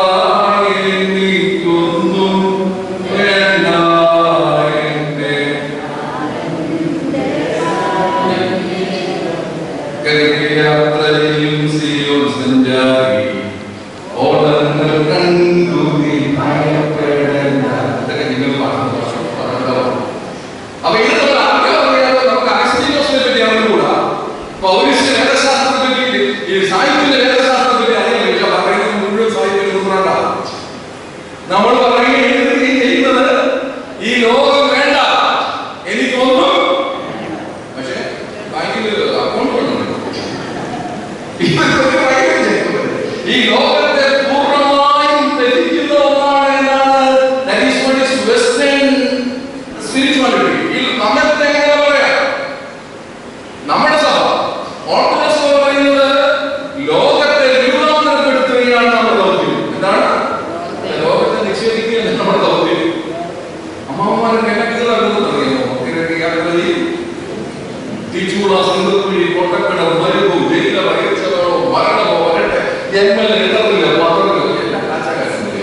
എനിക്കൊന്നും വേണ്ട എന്റെ യാത്രയും സിയോൻ സഞ്ചാരി ഓടങ്ങൾ കണ്ടു നീ ഭയപ്പെടേണ്ട ഇതൊക്കെ നിങ്ങൾ പറഞ്ഞു പറഞ്ഞോ അപ്പൊ ഇത് നമ്മൾ ആർക്കും അറിയാതെ നമുക്ക് അഗസ്തീനോസിനെ പറ്റി അറിഞ്ഞുകൂടാ പൗരസ്യ വേദശാസ്ത്രത്തെ പറ്റി ഈ സാഹിത്യ വേദശാസ്ത്രത്തെ പറ്റി അറിയാൻ പറ്റില്ല പറയുന്നത് മുഴുവൻ സാഹിത്യം കൊടുക്കണ്ട നമ്മൾ പറയുകയും എഴുതുകയും ചെയ്യുന്നത് ഈ ലോകം വേണ്ട എനിക്കൊന്നും പക്ഷേ ബാങ്കിൽ അക്കൗണ്ട് വേണം ഇതൊക്കെ പറയുകയും ചെയ്യുന്നത്. ഈ ലോകത്തെ പൂർണ്ണമായും ത്യജിക്കുന്ന ഒന്നാണ് എന്താണ് That is what is Western spirituality. ഈ നമ്മൾക്ക് എങ്ങനെ പറയാം നമ്മുടെ സഭ ഓർത്തഡോക്സ് സഭ പറയുന്നത് ലോകത്തെ രൂപാന്തരപ്പെടുത്തുകയാണ് നമ്മുടെ ദൗത്യം എന്താണ് ലോകത്തെ നിഷേധിക്കുകയാണ് നമ്മുടെ ദൗത്യം അമ്മാവന്മാരുടെ കിണക്കുകളാകുന്നത് അറിയാമോ ഇവരൊക്കെ യാത്രയിൽ തിച്ചൂള സിംഗപ്പൂരി കൊട്ടക്കട മരുഭൂ ജയില വയച്ചവരോ മരണമോ വരട്ടെ ജന്മല ഇടറില്ല പതറില്ല എല്ലാം കാച്ചാകാരുന്നില്ല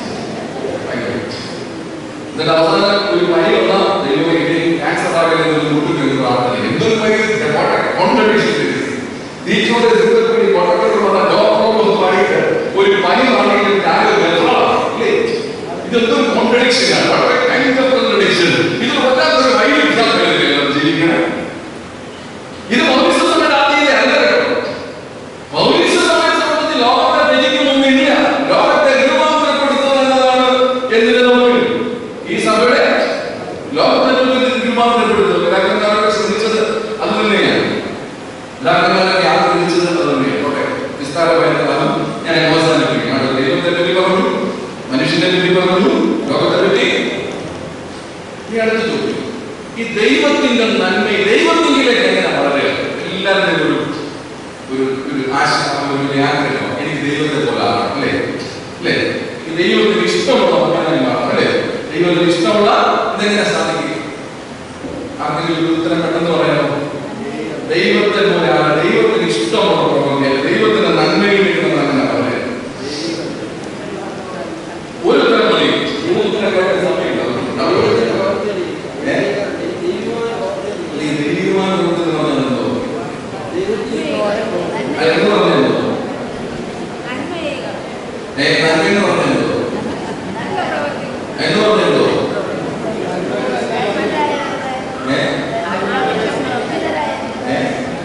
എന്നിട്ട് അവസാനം ഒരു പനിയുള്ള ദൈവം ഇനി ക്യാൻസർ ആകരുത് എന്ന് കൂട്ടിക്കൊരു പ്രാർത്ഥന എന്തൊരു പനി കോൺട്രഡിക്ഷൻ തീച്ചൂടെ സിംഗപ്പൂരി കൊട്ടക്കട വന്ന ഡോക്ടറോട് പാടിയിട്ട് ഒരു പനി വന്നെങ്കിൽ ഞാനൊരു വെള്ളമാണ് ഇല്ലേ ഇതൊന്നും കോൺട്രഡിക്ഷൻ ആണ് വളരെ കൈൻഡ് ഓഫ് കോൺട്രഡിക്ഷൻ ഇത് വല്ലാത്തൊരു വൈവിധ്യം ജീവിക്കണം ഇത് പൗരസ്ത്യസഭയുടെ ആദ്യത്തെ അല്ല കേട്ടോ. പൗരസ്ത്യസഭയെ സംബന്ധിച്ച് ലോകത്തെ ത്യജിക്കുമൊന്നുമില്ല. ലോകത്തെ രൂപാന്തരപ്പെടുത്തുക എന്നതാണ് എന്തിന്റെ ദൗത്യം? ഈ സഭയുടെ ലോകത്തെ രൂപാന്തരപ്പെടുത്തുക പിതാക്കന്മാരൊക്കെ ശ്രമിച്ചത് അത് തന്നെയാണ് പിതാക്കന്മാരൊക്കെ ആഗ്രഹിച്ചത് അത് തന്നെയാണ് ഓക്കെ വിസ്താരമായിട്ട് കാലം ഞാൻ അവസാനിപ്പിക്കും അവിടെ ദൈവത്തെ പറ്റി പറഞ്ഞു മനുഷ്യനെ പറ്റി പറഞ്ഞു ലോകത്തെ പറ്റി ഇനി അടുത്ത ചോദ്യം ഈ ദൈവത്തിന്റെ നന്മ ദൈവത്തിലേക്ക് എങ്ങനെ വളരെ എല്ലാവരുടെയും ഒരു ഒരു ഒരു ആശ ഒരു ആഗ്രഹം എനിക്ക് ദൈവത്തെ പോലെ ആകണം അല്ലേ അല്ലേ ഈ ദൈവത്തിന് ഇഷ്ടമുള്ള മകനായി മാറണം അല്ലേ ദൈവത്തിന് ഇഷ്ടമുള്ള ഇതെങ്ങനെ സാധിക്കും ആർക്കെങ്കിലും ഒരു ഉത്തരം പെട്ടെന്ന് പറയാമോ ദൈവത്തെ പോലെ ആകണം ദൈവത്തിന് ഇഷ്ടമുള്ള പ്രവൃത്തി ദൈവത്തിന്റെ നന്മയിലേക്ക് നമ്മൾ അങ്ങനെ പറയാം ഒരു ഉത്തരം മതി മൂന്ന് ഉത്തരം കേൾക്കാൻ സമയമില്ല അതുകൊണ്ട് ഈ ദൈവമാണ് കൊടുത്തത് പറഞ്ഞെന്തോ അതെന്ന് പറഞ്ഞെന്തോ ഏ നന്മെന്ന് പറഞ്ഞെന്തോ എന്ന് പറഞ്ഞെന്തോ ഏ ഏ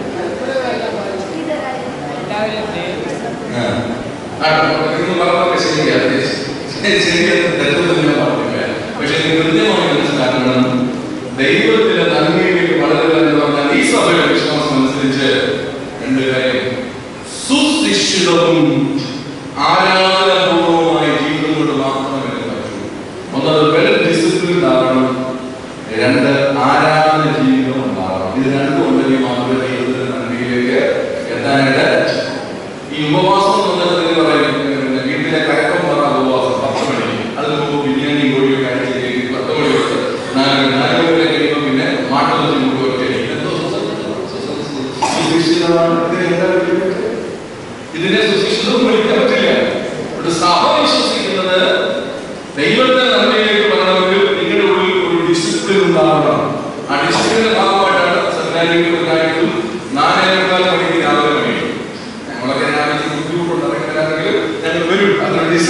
ആ. ആ, നിങ്ങൾ പറഞ്ഞതൊക്കെ ശരിയാണ്. ശരി, ശരിയെന്ന് തെറ്റൊന്നും ഞാൻ പറഞ്ഞില്ല. പക്ഷേ നിങ്ങൾ കൃത്യമായി മനസ്സിലാക്കണം ദൈവത്തിന്റെ നന്മയിലേക്ക് വളരുക എന്ന് പറഞ്ഞാൽ ഈ സഭയുടെ വിശ്വാസം അനുസരിച്ച് രണ്ട് കാര്യം സുശിക്ഷിതവും ആരാധനപൂർവമായ ജീവിതം കൊണ്ട് മാത്രമേ ഇതിന് പറ്റൂ ഒന്നത് വെൽ ഡിസിപ്ലിൻഡ് ആകണം രണ്ട് ആരാധന ജീവിതം ഉണ്ടാകണം ഇത് രണ്ടും ഉണ്ടെങ്കിൽ മാത്രമേ ദൈവത്തിന്റെ നന്മയിലേക്ക് എത്താനായിട്ട് ഈ ഉപവാസം എന്ന് പറഞ്ഞാൽ നിങ്ങൾ പറയും പിന്നെ വീട്ടിലെ കയക്കം പറഞ്ഞ ഉപവാസം പത്ത് മണിക്ക്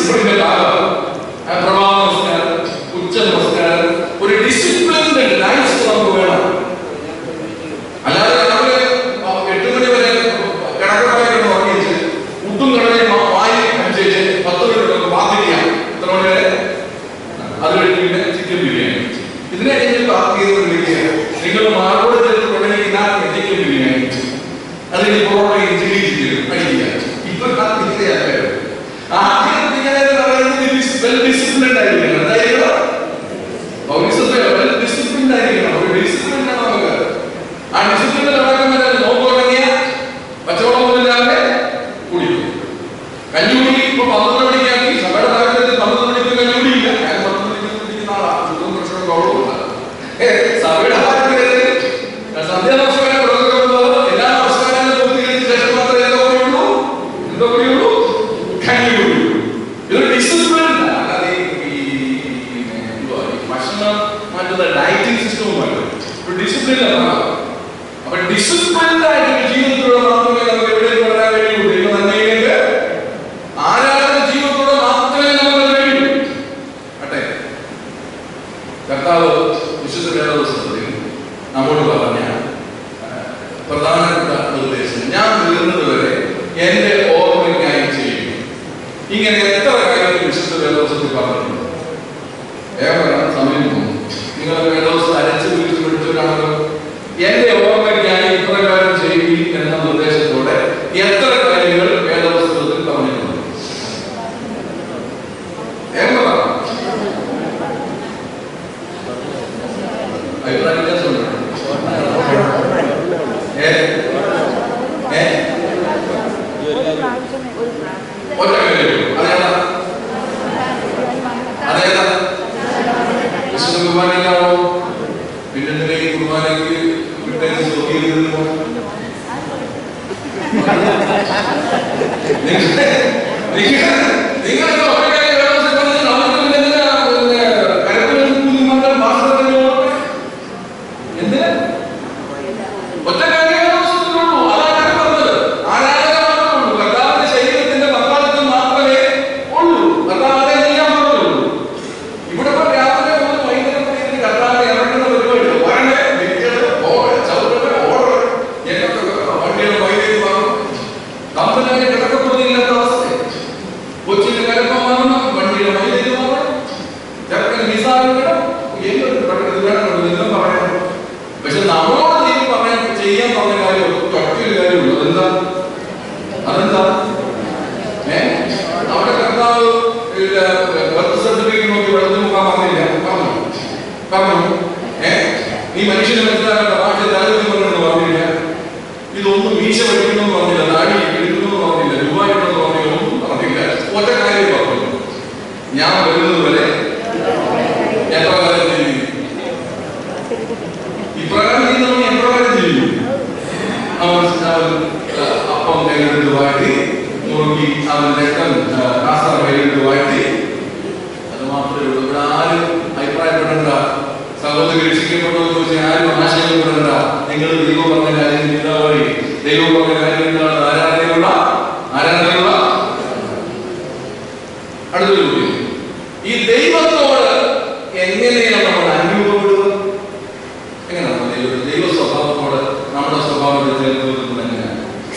ഡിസിപ്ലിന്റെ ഭാഗം ആ പ്രഭാത നമസ്കാരം ഉച്ച നമസ്കാരം ഒരു ഡിസിപ്ലിൻഡ് ലൈഫ് നമുക്ക് വേണം അല്ലാതെ രാവിലെ ആ, എട്ട് മണി വരെ കിടക്കണമായിട്ട് ഉറങ്ങിച്ച് മുട്ടും കടലയും വാ- വായി കഴിച്ചേച്ച് പത്ത് മിനിറ്റ് നമുക്ക് പാത്തിരിക്കാം എത്ര മണി വരെ അത് കഴിഞ്ഞ് പിന്നെ ചിക്കൻ ബിരിയാണി ഇതിനെ ഞാൻ പാർക്ക് ചെയ്ത് വിളിക്കുക നിങ്ങൾ മാറോട് ചേർത്ത് തുടങ്ങിയ ചിക്കൻ ബിരിയാണി അത് ഇനി പൊറോട്ടയും ചില്ലി ചിക്കനും അടിക്കുക ഇപ്പൊ ഇത്രയാക്കാറ് ആദ്യം ഇങ്ങനെ പറയുന്നത് വെൽ ഡിസിപ്ലിൻഡ് ആയിരിക്കണം അതായത് വെൽ ഡിസിപ്ലിൻഡ് ആയിരിക്കണം ഒരു ഡിസിപ്ലിൻ ആണ് നമുക്ക് ആ ഡിസിപ്ലിനിൽ നടക്കുന്നതിന് നോമ്പ് തുടങ്ങിയ പച്ചവെള്ളമില്ലാതെ കുടിക്കും കഞ്ഞുകുടി ഇപ്പൊ പന്ത്രണ്ട് മണിക്കാക്കി സഭയുടെ താല്പര്യത്തിൽ പന്ത്രണ്ട് മണിക്ക് കഞ്ഞുകുടിയില്ല ഞാൻ പന്ത്രണ്ട് മണിക്ക് കുടിക്കുന്ന ആളാണ് ചുറ്റും പ്രശ്നം കുഴപ്പമില്ല ഏ, സഭയുടെ താല്പര്യത്തിൽ സന്ധ്യാ നമസ്കാരം തുടങ്ങുന്നത് എല്ലാ നമസ്കാരങ്ങളും പൂർത്തീകരിച്ച ശേഷം മാത്രമേ എന്താ പറയുള്ളൂ എന്താ പറയുള്ളൂ കഞ്ഞി കുടിയുള്ളൂ ഇതൊരു ഡിസിപ്ലിൻ അല്ലാതെ ഈ ഈ എന്തുവാ ഈ ഭക്ഷണം മാറ്റുന്ന ഡയറ്റിംഗ് സിസ്റ്റവുമല്ല ഒരു ഡിസിപ്ലിനാണ് അപ്പൊ ഡിസിപ്ലിൻഡ് ആയിട്ട് ജീവിതത്തിലൂടെ മാത്രമേ നമുക്ക് എവിടെയും വളരാൻ കഴിയുള്ളൂ ദൈവം നന്മയിലേക്ക് ആരാധന ജീവിതത്തോടെ മാത്രമേ നമുക്ക് കഴിയൂ അട്ടെ കർത്താവ് വിശുദ്ധ വേദപുസ്തകത്തിൽ നമ്മോട് പറഞ്ഞ ആ, പ്രധാനപ്പെട്ട നിർദ്ദേശം ഞാൻ തീർന്നത് വരെ എന്റെ ഓർമ്മയ്ക്കായി ചെയ്യും ഇങ്ങനെ എത്ര കാര്യങ്ങൾ വിശുദ്ധ വേദപുസ്തകത്തിൽ പറഞ്ഞിട്ടുണ്ട് ഏവരാണ് സമയം പോകും നിങ്ങൾ വേദപുസ്തകം അരച്ച് പിടിച്ച് പിടിച്ചവരാണല്ലോ എന്റെ ഓർമ്മയ്ക്കായി ഇപ്രകാരം ചെയ്യുകയും എന്ന നിർദ്ദേശത്തോടെ എത്ര കാര്യങ്ങൾ വേദപുസ്തകത്തിൽ പറഞ്ഞിട്ടുണ്ട് ഏവരാണ് അഭിപ്രായ വ്യത്യാസമുണ്ടോ? ഏ? ഏ? ഒറ്റ കാര്യമേ ഉള്ളൂ. അതേതാ? അതേതാ? വിശുദ്ധ കുർബാനയിലാണോ? പിന്നെന്തിനാ ഈ കുർബാനയ്ക്ക് വിട്ടേക്ക് സ്വീകരിക്കുന്നു? നിങ്ങൾ- നിങ്ങൾ- നിങ്ങൾക്ക് ഒറ്റ കാര്യം വേണമെന്ന് പറഞ്ഞാൽ നമുക്ക് പിന്നെ എന്തിനാ പിന്നെ കരത്തിൽ കൂലി മാത്രം ഭാഷ എന്തിനാ ഒറ്റ കാര്യമേ ആവശ്യത്തിലുള്ളൂ അതാണ് ഞാൻ പറഞ്ഞത് ആരാധന മാത്രമേ ഉള്ളൂ കർത്താവിന്റെ ശരീരത്തിന്റെ പങ്കാളിത്തം മാത്രമേ ഉള്ളൂ കർത്താവ് അതേ ചെയ്യാൻ പറഞ്ഞുള്ളൂ ഇവിടെ ഇപ്പൊ രാവിലെ മുതൽ വൈകുന്നേരം വരെ ഇരുന്ന് കർത്താവിനെ ഇറക്കുന്ന പരിപാടി വരണേ വെക്കല് ഓട ചവിട്ടല് ഓട എന്നൊക്കെ വണ്ടിയുടെ വൈദ്യുതി പറഞ്ഞു കമ്പനി കിടക്കപ്പെടുന്നില്ലാത്ത അവസ്ഥ കൊച്ചിന്റെ കലപ്പം വാങ്ങണം വണ്ടിയുടെ വൈദ്യുതി വാങ്ങണം ചെറുക്കൻ നിസാരം എന്തൊരു പ്രകൃതി വേണം എല്ലാം പറയണം പക്ഷെ നമ്മളോട് ദൈവം പറയാൻ ചെയ്യാൻ പറഞ്ഞ കാര്യം ഒറ്റൊരു കാര്യമുള്ളൂ അതെന്താ അതെന്താ ഏ അവിടെ കർത്താവ് ബർത്ത് സർട്ടിഫിക്കറ്റ് നോക്കി വെള്ളത്തിൽ മുക്കാൻ പറഞ്ഞില്ല പറഞ്ഞു പറഞ്ഞു ഏ നീ മനുഷ്യനെ മനസ്സിലാക്കേണ്ട ഭാഷ താരതമ്യം പറഞ്ഞെന്ന് പറഞ്ഞില്ല ഇതൊന്നും മീശ പഠിക്കണമെന്ന് പറഞ്ഞില്ല നാടി എടുക്കണമെന്ന് പറഞ്ഞില്ല രൂപയുണ്ടെന്ന് പറഞ്ഞില്ല ഒന്നും പറഞ്ഞില്ല ഒറ്റ കാര്യം പറഞ്ഞു ഞാൻ വരുന്നത് വരെ എത്ര കാലം ചെയ്യും ഇപ്രകാരം ചെയ്യുന്നവൻ എപ്രകാരം ചെയ്യും അവൻ അവൻ ആ, അപ്പം കയ്യിലെടുത്ത് വാഴ്ത്തി മുറുക്കി അവൻ രക്തം കാസർ കയ്യിലെടുത്ത് വാഴ്ത്തി അത് മാത്രമേ ഉള്ളൂ ഇവിടെ ആരും അഭിപ്രായപ്പെടേണ്ട സഹോദരി രക്ഷിക്കപ്പെട്ടോ എന്ന് ചോദിച്ചാൽ ആരും ആശയപ്പെടേണ്ട നിങ്ങൾ ദൈവം പറഞ്ഞ കാര്യം ചെയ്താൽ മതി ദൈവം പറഞ്ഞ കാര്യം എന്താണ് ആരാധനയുള്ള ആരാധനയുള്ള അടുത്തൊരു ചോദ്യം ഈ ദൈവത്തോട് എങ്ങനെയാണ് നമ്മൾ അനുഭവപ്പെടുന്നത് എങ്ങനെയാണ് ദൈവ ദൈവ സ്വഭാവത്തോട് നമ്മുടെ സ്വഭാവത്തെ ചേർത്ത് വെക്കുന്നത് എങ്ങനെയാണ്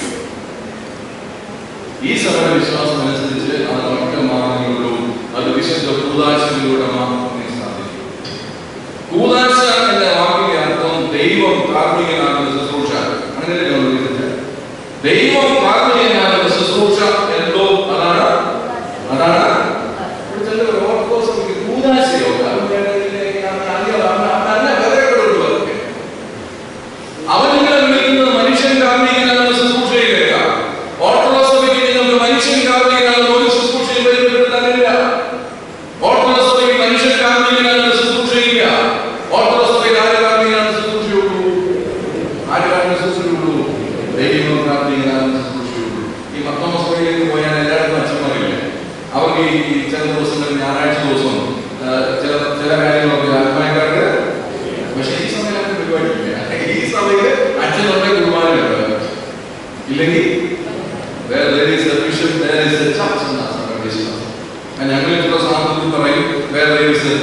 ഈ സഭയുടെ വിശ്വാസം അനുസരിച്ച് അത് ഒറ്റ മാർഗങ്ങളിലും അത് വിശുദ്ധ കൂതാശയിലൂടെ മാത്രമേ സാധിക്കൂ കൂതാശ എന്ന വാക്കിന്റെ അർത്ഥം ദൈവം കാർമ്മികനാകുന്ന ശുശ്രൂഷ അങ്ങനെ ദൈവം കാർമ്മികനാകുന്ന ശുശ്രൂഷ എന്തോ അതാണ് അതാണ് ഇവിടെ ചിലർ ഓർത്തഡോക്സ് സഭയ്ക്ക് കൂതാശയോ അത് വേണമെങ്കിൽ അങ്ങനെ അങ്ങനെ വേറെ എവിടെ ഉണ്ട് അവൻ നിങ്ങളെ വിളിക്കുന്നത് മനുഷ്യൻ കാർമ്മികനാകുന്ന ശുശ്രൂഷയിലേക്ക ഓർത്തഡോക്സ് സഭയ്ക്ക് നിങ്ങൾക്ക് മനുഷ്യൻ കാർമ്മികനാകുന്ന ഒരു ശുശ്രൂഷയും പരിമിതപ്പെടുത്താനില്ല ഓർത്തഡോക്സ് സഭയ്ക്ക് മനുഷ്യൻ കാർമ്മികനാകുന്ന ശുശ്രൂഷയില്ല ഓർത്തഡോക്സ് സഭയിൽ ആര് കാർമ്മികനാകുന്ന ശുശ്രൂഷയുള്ളൂ ആര് കാർമ്മിക ശുശ്രൂഷയുള്ളൂ ദൈവം കാർമ്മികനാകുന്ന ശുശ്രൂഷയുള്ളൂ ഈ പത്തൊമ്പത് സഭയിലേക്ക് പോയാൽ എല്ലായിടത്തും അച്ഛന്മാരില്ല അവർക്ക് ഈ ഈ ചില ദിവസങ്ങളിൽ ഞായറാഴ്ച ദിവസം ആ, ചില ചില കാര്യങ്ങളൊക്കെ ആത്മാക്കാർക്ക് പക്ഷെ ഈ സമയത്ത് പരിപാടിയില്ല ഈ സമയത്ത് അച്ഛനുണ്ടെ കുർബാനയുണ്ട് ഇല്ലെങ്കിൽ there there is a vision, there is a church എന്നാണ് സഭയുടെ വിശ്വാസം. ഞങ്ങൾ ചില സാധനത്തിൽ പറയും വേറെ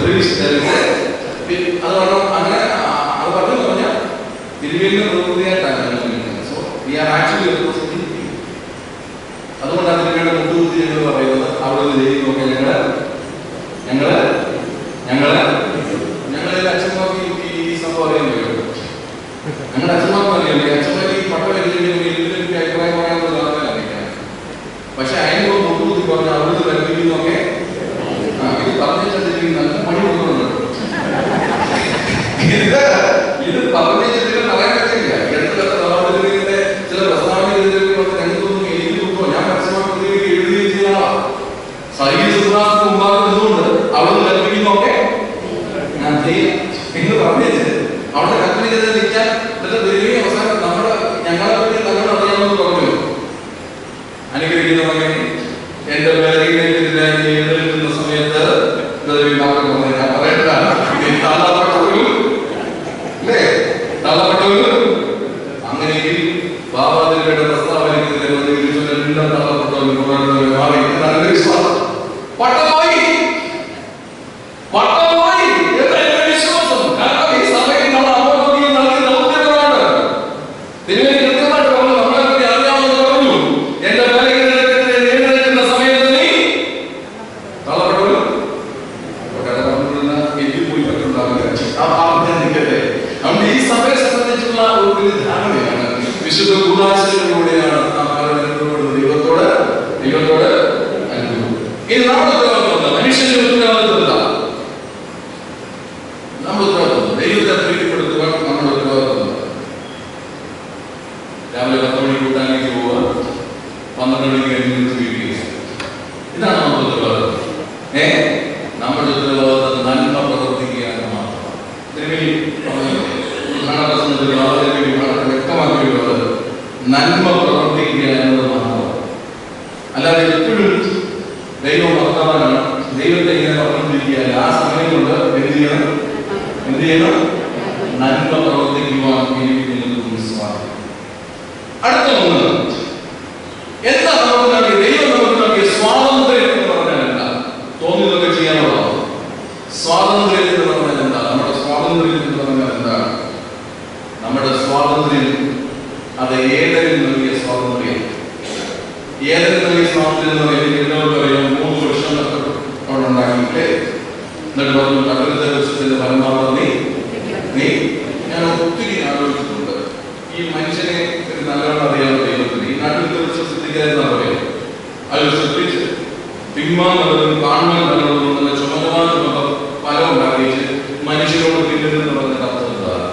അത് പറഞ്ഞു അങ്ങനെ ആ, അത് പറഞ്ഞു പറഞ്ഞാൽ തിരുവേലിന്റെ പ്രകൃതിയായിട്ടാണ് ഞങ്ങൾ നിൽക്കുന്നത് സോ വി ആർ ആക്ച്വലി അതുകൊണ്ടാണ് തിരുവേണ്ട മുട്ടുകുത്തി ഞങ്ങൾ പറയുന്നത് അവിടെ നിന്ന് ചെയ്യുന്നൊക്കെ ഞങ്ങള് ഞങ്ങള് ഞങ്ങള് ഞങ്ങളെ അച്ഛന്മാർക്ക് ഈ- ഈ സംഭവം അറിയാൻ കഴിയും ഞങ്ങളുടെ അച്ഛന്മാർക്ക് അറിയാം ഈ അച്ഛന്മാർക്ക് ഈ പട്ടം വലിയ ഇതിലേക്ക് അഭിപ്രായം പറയാനുള്ള അറിയാം പക്ഷെ അതിന് മുട്ടുകുത്തി പറഞ്ഞ അവിടുന്ന് കൽപ്പിക്കുന്നൊക്കെ ആ ഇത് പറഞ്ഞിട്ടുണ്ടെങ്കിൽ നല്ല പണി കൊടുക്കുന്നുണ്ട് ഇത് ഇത് പറഞ്ഞിട്ട് പറയാൻ പറ്റില്ല അടുത്ത നവാബിന്റെ ചില പ്രസ്താവനകളിലൊക്കെ രംഗത്തൊന്നും എനിക്ക് തോന്നുന്നു ഞാൻ പരസ്യമായി എഴുതുകയും ചെയ്ത ആളാണ് സൈനിക സുധാസിന് മുമ്പാകെ നിന്നുകൊണ്ട് അവിടെ കൽപ്പിക്കുന്നൊക്കെ ഞാൻ ചെയ്യും എന്ന് പറഞ്ഞത് അവിടെ കൽപ്പിക്കുന്നത് നിൽക്കാൻ എന്നിട്ട് വരികയും അവസാനം നമ്മുടെ ഞങ്ങളെ പറ്റി നല്ലോണം അറിയാമെന്ന് പറഞ്ഞു അനുഗ്രഹിക്കുന്നവനെ എന്റെ പേരെതിരായി എഴുന്നേൽക്കുന്ന സമയത്ത് ഇതൊരു വിഭാഗം പറഞ്ഞു ഞാൻ പറയണ്ട നീ തള്ളപ്പെട്ടവരും അല്ലേ തള്ളപ്പെട്ടവരും അങ്ങനെയെങ്കിൽ ബാബാദിന്റെ പ്രസ്താവനയ്ക്കെതിരെ വന്ന് വിളിച്ചുകൊണ്ടെല്ലാം തള്ളപ്പെട്ടവരും പോരാട്ടവരും മാറി എന്നാണ് എന്റെ വിശ്വാസം പട്ടമായി പട്ടമായി എന്നാണ് എന്റെ വിശ്വാസം കാരണം ഈ സഭയിൽ നമ്മൾ അമോദ്യം നൽകി ദൗത്യങ്ങളാണ് തിരുവേലി കൃത്യമായിട്ട് പറഞ്ഞു നമ്മളെ പറ്റി അറിയാമെന്ന് പറഞ്ഞു എന്റെ വേലയ്ക്കെതിരെ എഴുന്നേൽക്കുന്ന സമയത്ത് നീ തള്ളപ്പെട്ടവരും കഥ പറഞ്ഞിരുന്ന എനിക്ക് പോയി പറ്റുണ്ടാവില്ല ആ ഭാഗത്ത് ഞാൻ നിൽക്കട്ടെ അതുകൊണ്ട് ഈ സഭയെ സംബന്ധിച്ചുള്ള ഒരു വലിയ ധാരണയാണ് വിശുദ്ധ കൂടാശകളിലൂടെയാണ് നാം പരസ്പരം ദൈവത്തോട് ദൈവത്തോട് അനുഭവം ഇനി നമ്മുടെ ഉത്തരവാദിത്വം മനുഷ്യന്റെ ഉത്തരവാദിത്വം എന്താ നമ്മുടെ ഉത്തരവാദിത്വം ദൈവത്തെ പ്രീതിപ്പെടുത്തുവാൻ നമ്മുടെ ഉത്തരവാദിത്വം എന്താ? രാവിലെ പത്ത് മണി കൂട്ടാനിലേക്ക് പോവുക പന്ത്രണ്ട് മണിക്ക് കഴിഞ്ഞ് വീട്ടിൽ ഇതാണ് നമ്മുടെ ഉത്തരവാദിത്വം ഏ നമ്മുടെ ഉത്തരവാദിത്വം നന്മ പ്രവർത്തിക്കുക എന്ന് മാത്രം തിരുമേനി ഭരണപ്രസംഗത്തിൽ വളരെ വളരെ വ്യക്തമാക്കിയിട്ടുള്ളത് നന്മ പ്രവർത്തിക്കുക എന്നത് മാത്രം അല്ലാതെ എപ്പോഴും ദൈവം ഭർത്താവാണ് ദൈവത്തെ ഇങ്ങനെ പറഞ്ഞുകൊണ്ടിരിക്കുക ആ സമയം കൊണ്ട് എന്ത് ചെയ്യണം എന്ത് ചെയ്യണം നന്മ പ്രവർത്തിക്കുവാൻ എനിക്ക് നിങ്ങൾക്ക് വിശ്വാസം അടുത്ത ഒന്ന് എന്താ നമുക്ക് നൽകിയ ദൈവം നമുക്ക് നൽകിയ സ്വാതന്ത്ര്യം എന്ന് പറഞ്ഞാൽ എന്താ തോന്നിയതൊക്കെ ചെയ്യാനുള്ളതോ സ്വാതന്ത്ര്യം എന്ന് പറഞ്ഞാൽ എന്താ നമ്മുടെ സ്വാതന്ത്ര്യം എന്ന് പറഞ്ഞാൽ എന്താണ് നമ്മുടെ സ്വാതന്ത്ര്യം അത് ഏതെങ്കിലും നൽകിയ സ്വാതന്ത്ര്യം ഏതെങ്കിലും നൽകിയ സ്വാതന്ത്ര്യം എന്ന് പറയുന്നത് എല്ലാവർക്കും അറിയാം മൂന്ന് വർഷം കഷ്ടപ്പെട്ടു അവിടെ ഉണ്ടാക്കിയില്ലേ എന്നിട്ട് പറഞ്ഞു കടലത്തെ വർഷത്തിന്റെ പരമാവധി നീ നീ ഞാൻ ഒത്തിരി ആലോചിച്ചിട്ടുണ്ട് ഈ മനുഷ്യനെ ഒരു നല്ലോണം അറിയാവുന്ന ദൈവത്തിന് ഈ നാട്ടിൽ കുറിച്ച് ശ്രദ്ധിക്കാതെന്നാണ് പറയുന്നത് അത് ശ്രദ്ധിച്ച് തിന്മാൻ നല്ലതും കാണാൻ നല്ലതും നല്ല ചുമതമാൻ ചുമതം ഫലം ഉണ്ടാക്കിയിട്ട് മനുഷ്യരോട് തിന്നരുതെന്ന് പറഞ്ഞ അർത്ഥം എന്താണ്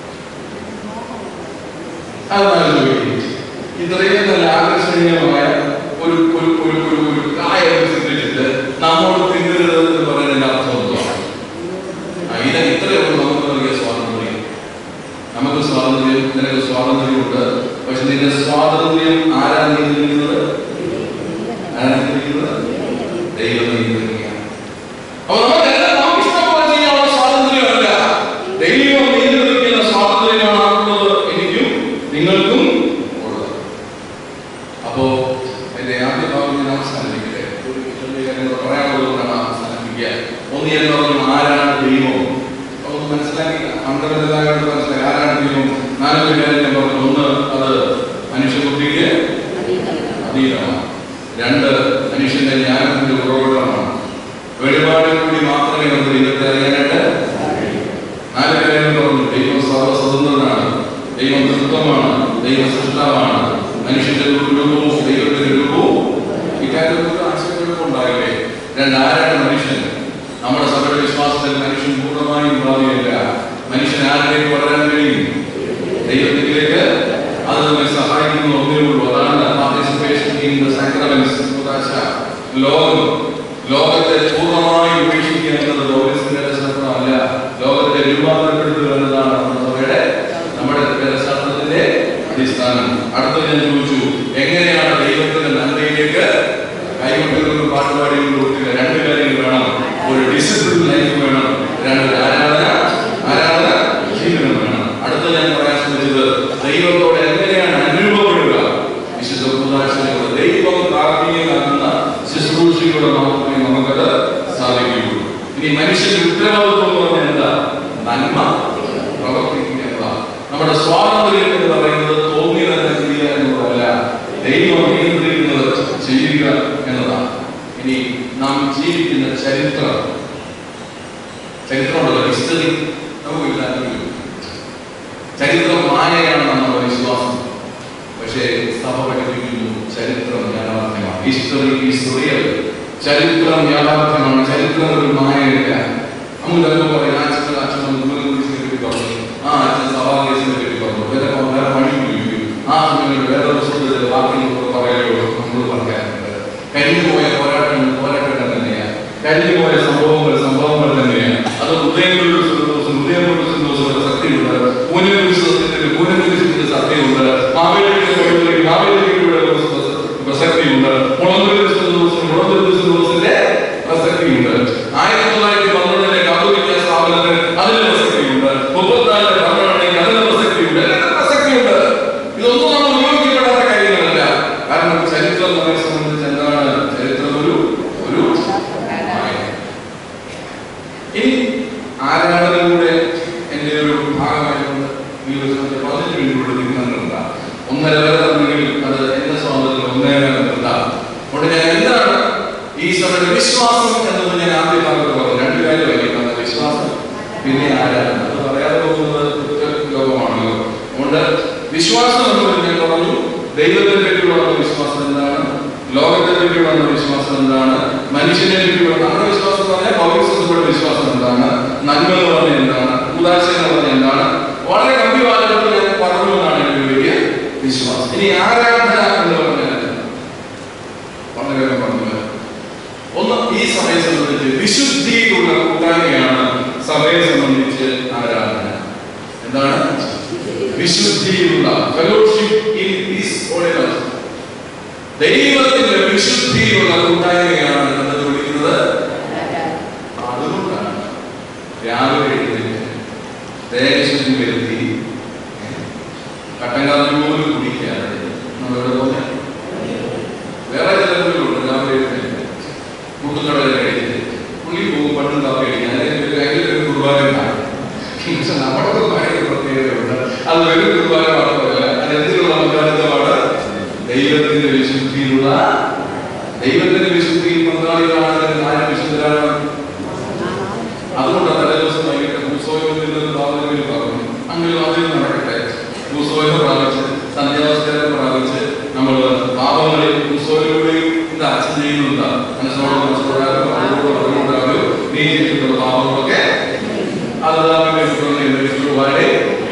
അതാണ് ചോദിക്കുന്നത് ഇത്രയും നല്ല ആകർഷണീയമായ ഒരു ഒരു ഒരു ഒരു ഒരു കായ സൃഷ്ടിച്ചിട്ട് നമ്മോട് തിന്നരുത് എന്ന് പറയുന്നതിന്റെ അർത്ഥം എന്താണ് ആ, ഇത് ഇത്രയുള്ളൂ നമുക്ക് നൽകിയ സ്വാതന്ത്ര്യം നമുക്ക് സ്വാതന്ത്ര്യം നിനക്ക് സ്വാതന്ത്ര്യമുണ്ട് പക്ഷെ നിന്റെ സ്വാതന്ത്ര്യം ആരാ നിയന്ത്രിക്കുന്നത് ആരാ നിയന്ത്രിക്കുന്നത് ദൈവം നിയന്ത്രിക്കുകയാണ് അപ്പൊ നമുക്കെല്ലാം നമുക്ക് ഇഷ്ടംപോലെ ചെയ്യാനുള്ള സ്വാതന്ത്ര്യമല്ല ദൈവം നിയന്ത്രിക്കുന്ന സ്വാതന്ത്ര്യമാണ് ഉള്ളത് എനിക്കും നിങ്ങൾക്കും ഉള്ളത് അപ്പോ എന്റെ ആദ്യ ഭാഗം ഞാൻ അവസാനിപ്പിക്കട്ടെ ഒരു ചെറിയ കാര്യങ്ങൾ പറയാനുള്ളതുകൊണ്ടാണ് അവസാനിപ്പിക്കുക ഒന്ന് ഞാൻ പറഞ്ഞു ആരാണ് ദൈവം അപ്പൊ ഒന്ന് മനസ്സിലാക്കി അന്തരല്ലാണ്ട് മനസ്സിലാക്കി ആരാണ് ദൈവം നാലൊരു കാര്യം ഞാൻ പറഞ്ഞു ഒന്ന് അത് മനുഷ്യബുദ്ധിക്ക് അതീതമാണ് രണ്ട് മനുഷ്യന്റെ ജ്ഞാനത്തിന്റെ ഉറവിടമാണ് വെളിപാടിൽ കൂടി മാത്രമേ നമുക്ക് ദൈവത്തെ അറിയാനായിട്ട് നാല് കാര്യങ്ങൾ പറഞ്ഞു ദൈവം സർവ്വ സ്വതന്ത്രനാണ് ദൈവം തൃത്വമാണ് ദൈവം സൃഷ്ടാവാണ് മനുഷ്യന്റെ ഒരു രൂപവും ദൈവത്തിന്റെ രൂപവും ഇക്കാര്യത്തിൽ ഒരു ആശയക്കുഴപ്പം ഉണ്ടാകില്ലേ രണ്ട് ആരാണ് മനുഷ്യൻ നമ്മുടെ സഭയുടെ വിശ്വാസത്തിൽ മനുഷ്യൻ പൂർണ്ണമായും ബാധിക്കില്ല മനുഷ്യൻ ആരിലേക്ക് വളരാൻ കഴിയും ദൈവത്തിലേക്ക് അത് നമ്മെ സഹായിക്കുന്ന ഒന്നേ ഉള്ളൂ അതാണ് പാർട്ടിസിപ്പേഷൻ ഇൻ ദ സാക്രമെന്റ്സ് ലോകം ലോകത്തെ പൂർണ്ണമായി ഉപേക്ഷിക്കുക എന്നത് ലോകത്തിന്റെ രസപ്രമല്ല ലോകത്തെ രൂപാന്തരപ്പെടുത്തുക എന്നതാണ് നമ്മുടെ സഭയുടെ നമ്മുടെ രസത്തിന്റെ അടിസ്ഥാനം അടുത്ത ഞാൻ ചോദിച്ചു എങ്ങനെയാണ് ദൈവത്തിന്റെ നന്മയിലേക്ക് കൈകൊണ്ടുള്ള പാട്ടുപാടികൊണ്ട് ഒട്ടുക രണ്ട് കാര്യങ്ങൾ വേണം ഒരു ഡിസിപ്ലിൻ ലൈഫ് വേണം രണ്ട് ആരാധന ആരാധന ജീവിതം വേണം അടുത്ത ഞാൻ പറയാൻ ശ്രമിച്ചത് ദൈവത്തോട് എങ്ങനെയാണ് അനുരൂപപ്പെടുക വിശുദ്ധ കുദാശനയോട് ദൈവം പ്രാർത്ഥനയിലാക്കുന്ന ശുശ്രൂഷ മനുഷ്യരിലൂടെ മാത്രമേ നമുക്കത് സാധിക്കുകയുള്ളൂ ഇനി മനുഷ്യന്റെ ഉത്തരവാദിത്വം എന്ന് പറഞ്ഞാൽ എന്താ നന്മ പ്രവർത്തിക്കുക എന്നതാണ് നമ്മുടെ സ്വാതന്ത്ര്യം എന്ന് പറയുന്നത് തോന്നിയതെല്ലാം ചെയ്യുക എന്നുള്ളതല്ല ദൈവം നിയന്ത്രിക്കുന്നത് ചെയ്യുക എന്നതാണ് ഇനി നാം ജീവിക്കുന്ന ചരിത്രം ചരിത്രമുണ്ടല്ലോ ഹിസ്റ്ററി നമുക്ക് എല്ലാവർക്കും ചരിത്രം മായയാണ് നമ്മുടെ വിശ്വാസം പക്ഷേ സഭ പഠിപ്പിക്കുന്നു ചരിത്രം യാഥാർത്ഥ്യമാണ് ഹിസ്റ്ററി ഈസ് റിയൽ ചരിത്രം യാഥാർത്ഥ്യമാണ് ചരിത്രം ഒരു മായയില്ല നമുക്ക് ചിലപ്പോൾ പറയും ആ അച്ഛൻ അച്ഛൻ കുറിച്ചിനെ പറ്റി പറഞ്ഞു ആ അച്ഛൻ സഭാദേശിനെ പറ്റി പറഞ്ഞു വേറെ വേറെ പണി വിളിക്കും ആ സമയങ്ങളിൽ വേറെ പുസ്തകത്തിൽ വാക്കുകൾ പറയുകയുള്ളൂ നമ്മൾ പറയാറുണ്ട് കഴിഞ്ഞു പോയ പോരാട്ടങ്ങൾ പോരാട്ടങ്ങൾ തന്നെയാണ് കഴിഞ്ഞു പോയ സംഭവങ്ങൾ സംഭവങ്ങൾ തന്നെയാണ് അത് ഹൃദയങ്ങളുടെ ദിവസം ഹൃദയങ്ങളുടെ ദിവസം സത്യമുണ്ട് പൂനകുരിശത്തിന്റെ പൂനകുരിശത്തിന്റെ സത്യമുണ്ട് മാവേലിയുടെ മാവേലിയുടെ പ്രസക്തിയുണ്ട് മുളന്തൊരു ദിവസം മുളന്തൊരു ദിവസത്തിന്റെ പ്രസക്തിയുണ്ട് ആയിരത്തി തൊള്ളായിരത്തി പന്ത്രണ്ടിലെ കാതോലിക്ക സ്ഥാപനത്തിന് അതിന്റെ പ്രസക്തിയുണ്ട് മുപ്പത്തിനാലിലെ പന്ത്രണ്ടിലേക്ക് അതിന്റെ പ്രസക്തിയുണ്ട് എല്ലാത്തിനും പ്രസക്തിയുണ്ട് ഇതൊന്നും നമ്മൾ ഉപയോഗിക്കപ്പെടാത്ത കാര്യങ്ങളല്ല കാരണം ചരിത്രം നമ്മെ സംബന്ധിച്ച് എന്താണ് ചരിത്രം ഒരു ഒരു മായ. ഇനി ആരാധനയുടെ എന്റെ ഒരു ഭാഗമായിക്കൊണ്ട് ഈ ദിവസത്തെ പതിനഞ്ച് മിനിറ്റ് തീരുമാനം ഒന്നര വരെ തന്നെങ്കിൽ അത് എന്റെ സ്വാതന്ത്ര്യം ഒന്നര നിർത്താം അതുകൊണ്ട് ഞാൻ എന്താണ് ഈ സമയത്ത് വിശ്വാസം എന്നത് ഞാൻ ആദ്യ ഭാഗത്ത് പറഞ്ഞു രണ്ട് കാര്യമായിരിക്കും വിശ്വാസം പിന്നെ ആരാധന അത് പറയാതെ പോകുന്നത് ലോകമാണല്ലോ അതുകൊണ്ട് വിശ്വാസം എന്നത് ഞാൻ പറഞ്ഞു ദൈവത്തെ പറ്റിയുള്ള വിശ്വാസം എന്താണ് ലോകത്തെ പറ്റിയുള്ള വിശ്വാസം എന്താണ് മനുഷ്യനെ പറ്റിയുള്ള നമ്മുടെ വിശ്വാസം എന്ന് പറഞ്ഞാൽ പൗരസ്വത്തിന്റെ വിശ്വാസം എന്താണ് നന്മ എന്ന് പറഞ്ഞാൽ എന്താണ് ഉദാശ എന്ന് പറഞ്ഞാൽ എന്താണ് വളരെ ഗംഭീരമായിട്ട് ഞാൻ പറഞ്ഞു എന്നാണ് എൻ്റെ വലിയ വിശ്വാസം ഇനി ആരാധന എന്ന് പറഞ്ഞാൽ എന്താണ്? വളരെ വേഗം പറഞ്ഞു വരാം. ഒന്ന് ഈ സഭയെ സംബന്ധിച്ച് വിശുദ്ധിയിലുള്ള കൂട്ടായ്മയാണ് സഭയെ സംബന്ധിച്ച് ആരാധന എന്താണ് വിശുദ്ധിയിലുള്ള ഫെലോഷിപ്പ് ഇൻ പീസ് ഓർഡിനൻസ് ദൈവത്തിന്റെ വിശുദ്ധിയിലുള്ള കൂട്ടായ്മയാണ് എന്ന് വിളിക്കുന്നത് അതുകൊണ്ടാണ് രാവിലെ എഴുന്നേറ്റ് ദേശം വരുത്തി കട്ടങ്കാലം പോലും കുടിക്കാതെ നമ്മളിവിടെ പോലെ വേറെ ചിലരുണ്ട് രാവിലെ എഴുന്നേറ്റ് കൂട്ടുകടയിൽ കഴിച്ച് പുള്ളി പോകും പണ്ടും കാപ്പി കഴിക്കാൻ അതിന്റെ ഒരു കുർബാന കാണും പക്ഷെ നമ്മുടെ കുർബാനയ്ക്ക് പ്രത്യേകതയുണ്ട് അത് ഒരു കുർബാന മാത്രമല്ല അത് എന്തിനുള്ള പങ്കാളിത്തമാണ് ദൈവത്തിന്റെ വിശുദ്ധിയിലുള്ള ദൈവത്തിന്റെ വിശുദ്ധിയിൽ പങ്കാളികളാണ് ആരും വിശുദ്ധരാണ് അതുകൊണ്ട് തലേ ദിവസം വൈകിട്ട് ഭൂസോയത്തിൽ നിന്ന് പാവങ്ങളിൽ പറഞ്ഞു അങ്ങനെ അതിൽ നടക്കട്ടെ ഭൂസോയം പ്രാപിച്ച് സന്ധ്യാവസ്ഥയെ പ്രാപിച്ച് നമ്മൾ പാപങ്ങളിൽ ഭൂസോയിലൂടെയും ഇത് അച്ഛൻ ചെയ്യുന്നുണ്ട് മനസ്സോടെ മനസ്സോടാലും അറിവോട് അറിവുണ്ടാകും നീ ചെയ്തിട്ടുള്ള പാപങ്ങളൊക്കെ അത് വളരെ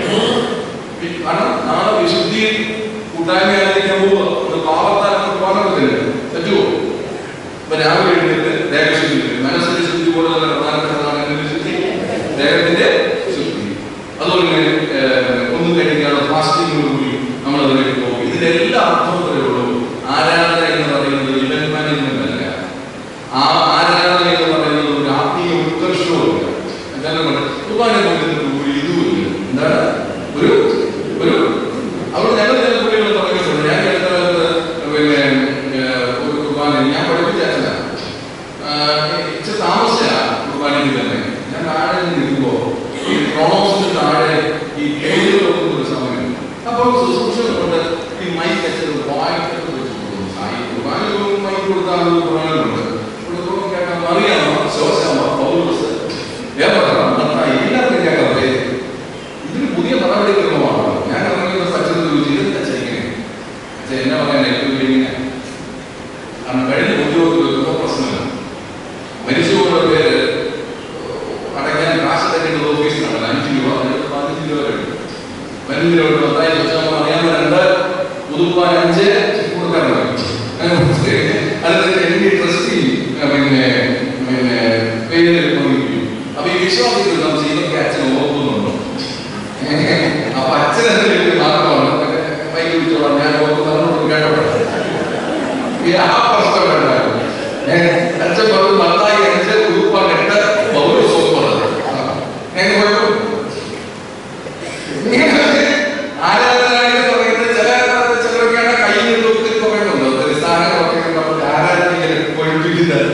കാരണം നാളെ വിശുദ്ധിയിൽ കൂട്ടായ്മയായിരിക്കാൻ പോവുക ഒന്ന് പാപത്താൽ നമുക്ക് പോകാൻ പറ്റില്ല പറ്റുമോ ഇപ്പൊ രാവിലെ എഴുന്നേറ്റ് ദേഹശുദ്ധി മനസ്സിന്റെ ശുദ്ധി പോലെ തന്നെ പ്രധാനപ്പെട്ടതാണ് എന്തിന്റെ ശുദ്ധി ദേഹത്തിന്റെ ശുദ്ധി അതുപോലെ തന്നെ ഏഹ്, ഒന്നും കഴിക്കാതെ ഫാസ്റ്റിംഗോടുകൂടി നമ്മൾ അതിലേക്ക് പോകും ഇതിന്റെ എല്ലാ അർത്ഥവും ഉള്ളൂ ആരാധന എന്ന് പറയുന്നത് ഇവന്റ് മാനേജ്മെന്റ് അല്ല ആ ആരാധന എന്ന് പറയുന്നത് ഒരു ആത്മീയ ഉത്കർഷവുമില്ല എന്താണ് കുർബാന കൊണ്ടിട്ട് ഒരു ഇതുമില്ല എന്താണ് ഒരു ഒരു അവിടെ ഞങ്ങൾ ചില കുട്ടികൾ തുടങ്ങിയിട്ടുണ്ട് ഞാൻ അടുത്ത കാലത്ത് പിന്നെ ഏഹ്, ഒരു കുർബാന ഞാൻ പഠിപ്പിച്ച അച്ഛനാണ്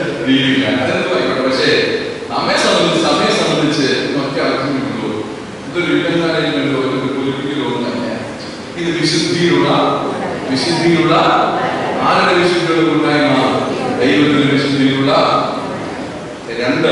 രീതിയില്ല അതെന്തോ ആയിക്കോട്ടെ പക്ഷേ നമ്മെ സംബന്ധിച്ച് സഭയെ സംബന്ധിച്ച് ഒക്കെ അർത്ഥമില്ലല്ലോ ഇതൊരു യുഗം മാനേജ്മെന്റോ ഒരു പൊലിറ്റിക്കലോ ഒന്നല്ല ഇത് വിശുദ്ധിയിലുള്ള വിശുദ്ധിയിലുള്ള ആരുടെ വിശുദ്ധിയുടെ കൂട്ടായ്മ ദൈവത്തിന്റെ വിശുദ്ധിയിലുള്ള രണ്ട്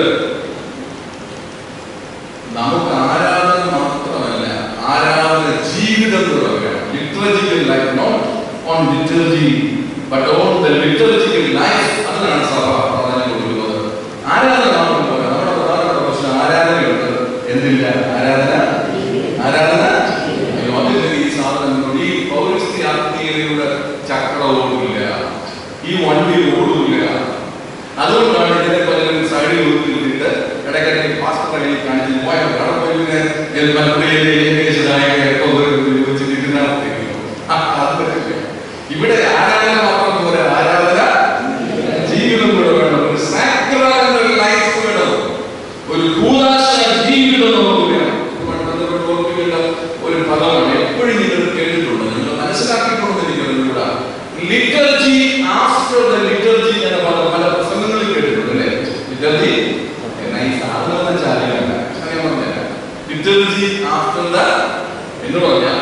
നമുക്ക് ആരാധന മാത്രമല്ല ആരാധന ജീവിതം liturgical life not on liturgy but on the liturgical life അതിനാണ് സഭ പ്രാധാന്യം കൊടുക്കുന്നത് ആരാധന മാത്രം പോലെ നമ്മുടെ പ്രധാനപ്പെട്ട പ്രശ്നം ആരാധനയുണ്ട് എന്തില്ല ആരാധന ആരാധന അയ്യോ, അതില്ല ഈ സാധനം കൊണ്ട് ഈ പൗരസ്ത്യ ആത്മീയതയുടെ ചക്ര ഓടില്ല ഈ വണ്ടി ഓടില്ല അതുകൊണ്ടാണ് ഇതിനെ പലരും സൈഡിൽ നിർത്തിയിട്ട് ഇടയ്ക്കിടയ്ക്ക് പാസ്പോർട്ട് കയ്യിൽ കാണിച്ച് പോയാൽ അവിടെ പോയി പിന്നെ മലപ്പുറയിലെ ഏകദേശതായ വെച്ചിരിക്കുന്ന അത് പറ്റില്ല ഇവിടെ ആരാധന മാത്രം പോരാ ആരാധന ജീവിതം കൂടെ വേണം ഒരു സാക്രമെന്റൽ ലൈഫ് വേണം ഒരു കൂതാശ ജീവിതം നമുക്ക് വേണം ഇതുമായി ബന്ധപ്പെട്ട് ഓർമ്മിക്കേണ്ട ഒരു പദമാണ് എപ്പോഴും നിങ്ങൾ കേട്ടിട്ടുണ്ട് നിങ്ങൾ മനസ്സിലാക്കിയിട്ടുണ്ടെന്ന് എനിക്ക് അറിഞ്ഞുകൂടാ ലിറ്റർജി ആഫ്റ്റർ ദ ലിറ്റർജി എന്ന പദം പല പ്രസംഗങ്ങളിൽ കേട്ടിട്ടുണ്ട് അല്ലേ ലിറ്റർജി എന്നാ ഈ സാധനം ചാലിയല്ല അറിയാൻ പറഞ്ഞല്ല ലിറ്റർജി ആഫ്റ്റർ ദ എന്ന് പറഞ്ഞാൽ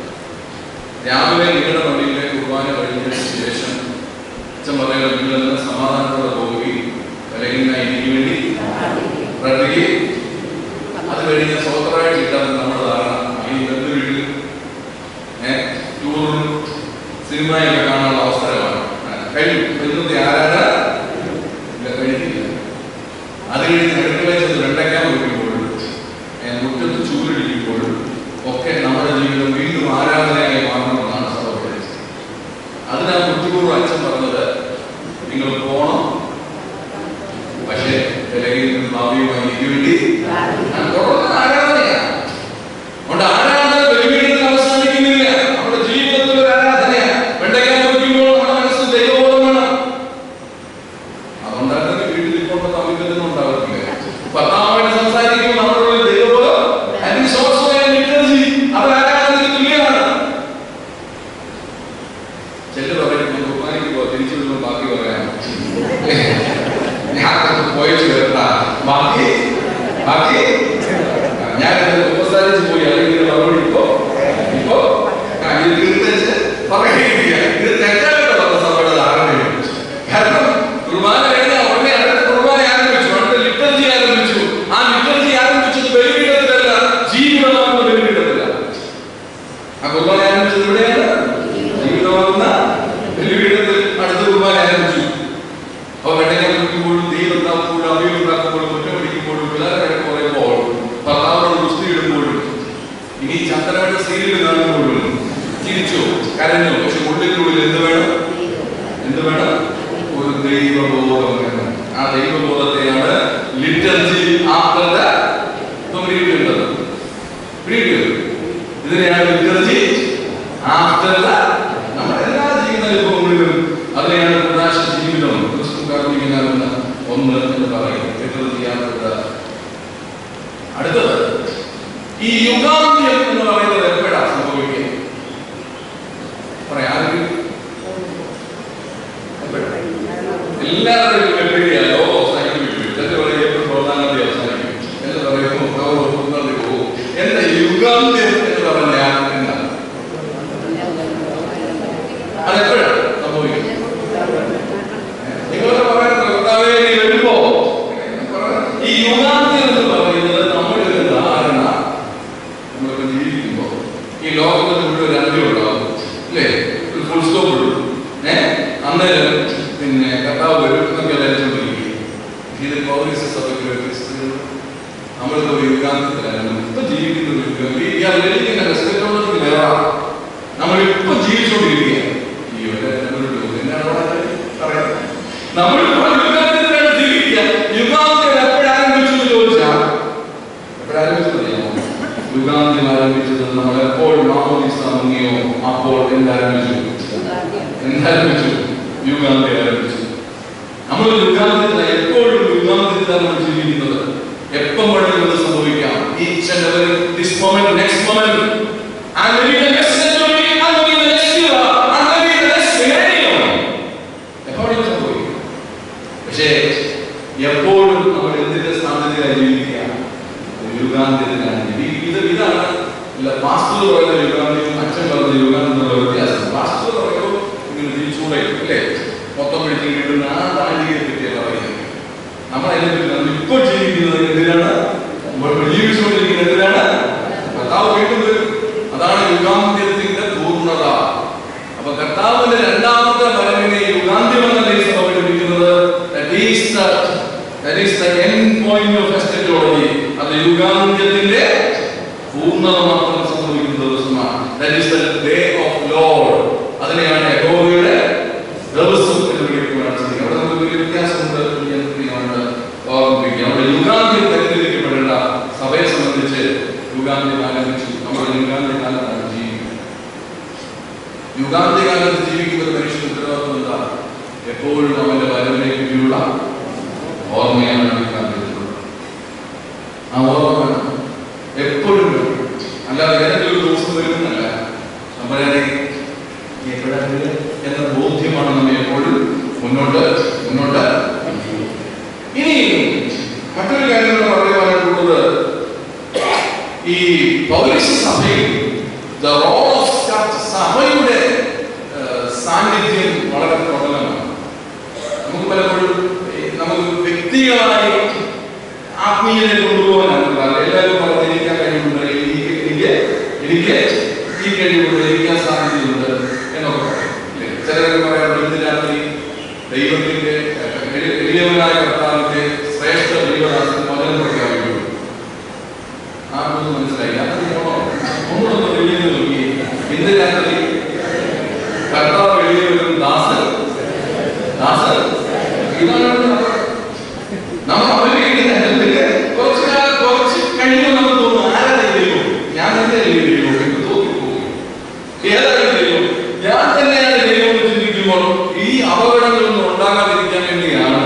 രാവിലെ നിങ്ങളുടെ പള്ളിയിലെ കുർബാന കഴിഞ്ഞതിന് ശേഷം അച്ഛൻ പറയുന്നത് നിങ്ങളെല്ലാം സമാധാനത്തോടെ പോവുകയും അല്ലെങ്കിൽ എനിക്ക് വേണ്ടി പ്രാർത്ഥിക്കുകയും അത് കഴിഞ്ഞ് സ്വതന്ത്രമായിട്ട് കിട്ടാൻ നമ്മുടെ ധാരണ ഈ ബന്ധു വീട്ടിൽ ഏഹ് ടൂറും സിനിമയൊക്കെ കാണാനുള്ള അവസരമാണ് കഴിഞ്ഞു ഇന്നത്തെ ആരാധന ഇല്ല, കഴിഞ്ഞില്ല അത് കഴിഞ്ഞ് അടുക്കളയിൽ ചെന്ന് വെണ്ടയ്ക്കാൻ നോക്കുമ്പോഴും ഏഹ് മുറ്റത്ത് ചൂരിടിക്കുമ്പോഴും ഒക്കെ നമ്മുടെ ജീവിതം വീണ്ടും ആരാധനയായി മാറണമെന്നാണ് സഭ പഠിച്ചത് അതിനാ ബുദ്ധിപൂർവ്വം അച്ഛൻ പറഞ്ഞത് നിങ്ങൾ പോണം പക്ഷേ അല്ലെങ്കിൽ ഭാവിയുമായി എനിക്ക് വേണ്ടി ഞാൻ തുടർന്ന് ആരാധനയാണ് അതുകൊണ്ട് ആരാധന ബലിപീഠത്തിൽ അവസാനിക്കുന്നില്ല നമ്മുടെ ജീവിതത്തിൽ ഒരു ആരാധനയാണ് വെണ്ടയ്ക്കാൻ നോക്കുമ്പോൾ നമ്മുടെ മനസ്സിൽ ദൈവബോധം വേണം അതുകൊണ്ടാണ് വീട്ടിൽ ഇപ്പോൾ തമ്മിൽ ഉണ്ടാകത്തില്ല ഭർത്താവുമായിട്ട് സംസാരിക്കുമ്പോൾ നമ്മുടെ ഉള്ളിൽ ദൈവബോധം and it's also a liturgy. അത് ആരാധനയ്ക്ക് തുല്യമാണ് ചിലർ പറയും ഞാൻ കുർബാനയ്ക്ക് പോവാ തിരിച്ചു വരുമ്പോൾ ബാക്കി പറയാം ഞാൻ പോയിട്ട് വരണ്ട ബാക്കി ബാക്കി ഞാൻ ഉപസാരിച്ച് പോയി അല്ലെങ്കിൽ മറുപടി ഇപ്പോ ഇപ്പോ ആ, ഇത് തീർത്തേച്ച് പറയുകയില്ല ഇത് തെറ്റായിട്ട് പറഞ്ഞ സഭയുടെ ധാരണയാണ് കാരണം കുർബാന കഴിഞ്ഞാൽ ഉടനെ അടുത്ത കുർബാന ആരംഭിച്ചു അടുത്ത ലിറ്റർജി ആരംഭിച്ചു ആ ലിറ്റർജി ആരംഭിച്ചത് ബലിപീഠത്തിലല്ല ജീവിതമാകുന്ന ബലിപീഠത്തില ആ കുർബാന ആരംഭിച്ചത് ഇവിടെയാണ് ജീവിതമാകുന്ന ബലിപീഠത്തിൽ അടുത്ത കുർബാന ആരംഭിച്ചു അപ്പൊ വെണ്ടയ്ക്ക കുടിക്കുമ്പോഴും തീ ഉണ്ടാക്കുമ്പോഴും അവിയൽ ഉണ്ടാക്കുമ്പോഴും മുറ്റം പിടിക്കുമ്പോഴും പിള്ളേരെ പറയുമ്പോൾ ഭർത്താവിനോട് ഗുസ്തി ഇടുമ്പോഴും ഇനി ചന്ദ്രവട്ട സീരിയൽ കാണുമ്പോഴും ചിരിച്ചു കരഞ്ഞു പക്ഷെ ഉള്ളിനുള്ളിൽ എന്ത് വേണം എന്ത് വേണം ഒരു ദൈവബോധം വേണം ആ ദൈവബോധത്തെയാണ് ലിറ്റർജി ആഫ്റ്റർ ദ പിടികിട്ടുന്നത് പിടികിട്ടുന്നത് ഇതിനെയാണ് ലിറ്റർജി ആഫ്റ്റർ ദ നമ്മുടെ എല്ലാ ജീവിതാനുഭവങ്ങളിലും അതിനെയാണ് പ്രകാശ ജീവിതം ക്രിസ്തു കാർമികനാകുന്ന ഒന്ന് എന്ന് പറയും ലിറ്റർജി ആഫ്റ്റർ ദ അടുത്തത് ഈ യുഗാന്ത്യം എന്ന് പറയുന്നത് എപ്പോഴാണ് സംഭവിക്കുക പറയാം ആരെങ്കിലും എപ്പോഴാണ് എല്ലാവരും വെല്ലുവിളിയാ ലോകം അവസാനിക്കും ചിലർ പറയും ഏപ്രിൽ പതിനാലാം തീയതി അവസാനിക്കും ചിലർ പറയും ഒക്ടോബർ ഒന്നാം തീയതി പോകും എന്താ യുഗാന്ത്യം എന്ന് പറഞ്ഞാൽ എന്താണ് അതെപ്പോഴാണ് സംഭവിക്കുന്നത് നിങ്ങളൊക്കെ പറയുന്നത് കർത്താവേ നീ വരുമ്പോ ഈ യുഗാന്ത്യം എന്ന് പറയുന്നത് നമ്മുടെ ഒരു ധാരണ നമ്മളൊക്കെ ജീവിക്കുമ്പോ ഈ ലോകത്തിൽ മുഴുവൻ ഒരു അന്ത്യം ഉണ്ടാവും അല്ലേ ഒരു ഫുൾ സ്റ്റോപ്പ് ഇടും ഏഹ് അന്നേരം പിന്നെ കർത്താവ് വരും എന്നൊക്കെ എല്ലാവരും ഇത് പൗരസ്യ സഭയ്ക്ക് ക്രിസ്തു നമ്മളിപ്പോ ഒരു യുഗാന്തത്തിലാണ് ഇപ്പൊ ജീവിക്കുന്ന ഒരു യുഗം ഈ ഇയാൾ ലഭിക്കുന്ന റെസ്പെക്ടോളജിക്ക് വേറെ നമ്മളിപ്പോ ജീവിച്ചുകൊണ്ടിരിക്കുകയാണ് ഈ ഒരു എന്നോട് എന്നാണ് പറയാം നമ്മളിപ്പോ യുഗാന്തത്തിലാണ് ജീവിക്കുക യുഗാന്തം എപ്പോഴാരംഭിച്ചു എന്ന് ചോദിച്ചാൽ എപ്പോഴാരംഭിച്ചത് അറിയാമോ യുഗാന്ത്യം ആരംഭിച്ചത് നമ്മൾ എപ്പോൾ മാമോദിസ മുങ്ങിയോ അപ്പോൾ എന്താരംഭിച്ചു എന്താരംഭിച്ചു യുഗാന്തി ആരംഭിച്ചു നമ്മൾ യുഗാന്തത്തിൽ എപ്പോഴും യുഗാന്തത്തിലാണ് നമ്മൾ ജീവിക്കുന്നത് എപ്പം വേണമെങ്കിലും ഇത് സംഭവിക്കാം each and every this moment next moment and maybe the next century and maybe the next year and maybe the next millennium എപ്പോഴും സംഭവിക്കും പക്ഷേ എപ്പോഴും നമ്മൾ എന്തിന്റെ സാധ്യതയായി ജീവിക്കുക യുഗാന്ത്യത്തിനാണ് ജീവി- ഇത് ഇതാണ് ഇല്ല പാസ്റ്റർ പറയുന്ന യുഗാന്ത്യവും അച്ഛൻ പറയുന്ന യുഗാന്ത്യം എന്നുള്ള വ്യത്യാസം പാസ്റ്റർ പറയുമ്പോൾ ഇങ്ങനെ തിരിച്ചുകൂടെ അല്ലേ മൊത്തം പിടിച്ച് കിട്ടുന്ന ആ താഴ്ചയെ പറ്റിയാണ് പറയുന്നത് നമ്മൾ അതിനെ പറ്റി നമ്മൾ ഇപ്പോൾ ജീവിക്കുന്നത് എന്തിനാണ് നമ്മൾ ജീവിച്ചുകൊണ്ടിരിക്കുന്നത് എന്തിനാണ് കർത്താവ് വീണ്ടും വരും അതാണ് യുഗാന്ത്യത്തിന്റെ പൂർണ്ണത അപ്പൊ കർത്താവിന്റെ രണ്ടാമത്തെ വരവിനെ യുഗാന്ത്യം എന്നല്ലേ സഭ പഠിപ്പിക്കുന്നത് that is the that is the end point of eschatology അത് യുഗാന്ത്യത്തിന്റെ പൂർണ്ണത മാത്രം സംഭവിക്കുന്ന ദിവസമാണ് that is the day of lord അതിനെയാണ് യഹോവയുടെ ദിവസം എന്ന് വിളിക്കുകയാണ് ചെയ്യുന്നത് അവിടെ നമുക്ക് ഒരു വ്യത്യാസമുണ്ട് എന്ന് ഞാൻ പ്രിയമാണ് ഓർമ്മിപ്പിക്കുക നമ്മുടെ യുഗാന്ത്യം തെരഞ്ഞെടുക്കപ്പെടേണ്ട സഭയെ സംബന്ധിച്ച് യുഗാന്ത്യം ആരംഭിച്ചു നമ്മുടെ യുഗാന്ത്യ കാലത്താണ് ജീവിക്കുന്നത് യുഗാന്ത്യ കാലത്ത് ജീവിക്കുന്ന ഒരു മനുഷ്യന്റെ ഉത്തരവാദിത്വം എന്താ എപ്പോഴും അവന്റെ വരവിനെ പറ്റിയുള്ള ഓർമ്മയാണ് യുഗാന്ത്യത്തിലുള്ളത് ആ ഓർമ്മ വേണം എപ്പോഴും വേണം അല്ലാതെ ഏതെങ്കിലും ഒരു ദിവസം വരുന്നല്ല നമ്മുടെ എപ്പോഴാണ് എന്ന ബോധ്യമാണ് നമ്മെ എപ്പോഴും മുന്നോട്ട് മുന്നോട്ട് ഇനി മറ്റൊരു കാര്യം കൂടെ പറയുവാനായിട്ടുള്ളത് ഈ പൗരസ്യ സഭയിൽ the role of church സഭയുടെ ഏഹ്, സാന്നിധ്യം വളരെ പ്രബലമാണ് നമുക്ക് പലപ്പോഴും ഈ നമുക്ക് വ്യക്തികളായി ആത്മീയനെ കൊണ്ടുപോകാനാണ് എല്ലാവരും പറഞ്ഞിരിക്കാൻ കഴിവുണ്ട് എനിക്ക് എനിക്ക് എനിക്ക് ഈ കഴിവുണ്ട് ഇരിക്കാൻ സാധ്യതയുണ്ട് എന്നൊക്കെ പറയും ഇല്ലേ? ചിലരൊക്കെ പറയാറുണ്ട് ഇന്ന് രാത്രി ദൈവത്തിന്റെ ഏഹ്, എളി- എളിയവനായ കർത്താവിന്റെ ശ്രേഷ്ഠ ദൈവദാസൻ വചനം പ്രഖ്യാപിക്കുന്നു ആർക്കൊന്നും മനസ്സിലായില്ല അത് ഓണോ ഒന്നുകൂടെ വെളിയിൽ നോക്കി ഇന്ന് രാത്രി കർത്താവ് വെളിയിൽ വരും ദാസൻ ദാസൻ ഇതാണ് നമ്മൾ നമ്മൾ അവരുടെ കുറച്ച് കാലം കുറച്ച് കഴിയുമ്പോൾ നമുക്ക് തോന്നും ആരാ ദൈവം ഞാൻ തന്നെ ദൈവം എന്ന് തോന്നിപ്പോകും ഏതായാലും ദൈവം ഞാൻ തന്നെയാണ് ദൈവം എന്ന് ചിന്തിക്കുമ്പോൾ ഈ അപകടങ്ങളൊന്നും ഉണ്ടാകാതിരിക്കാൻ വേണ്ടിയാണ്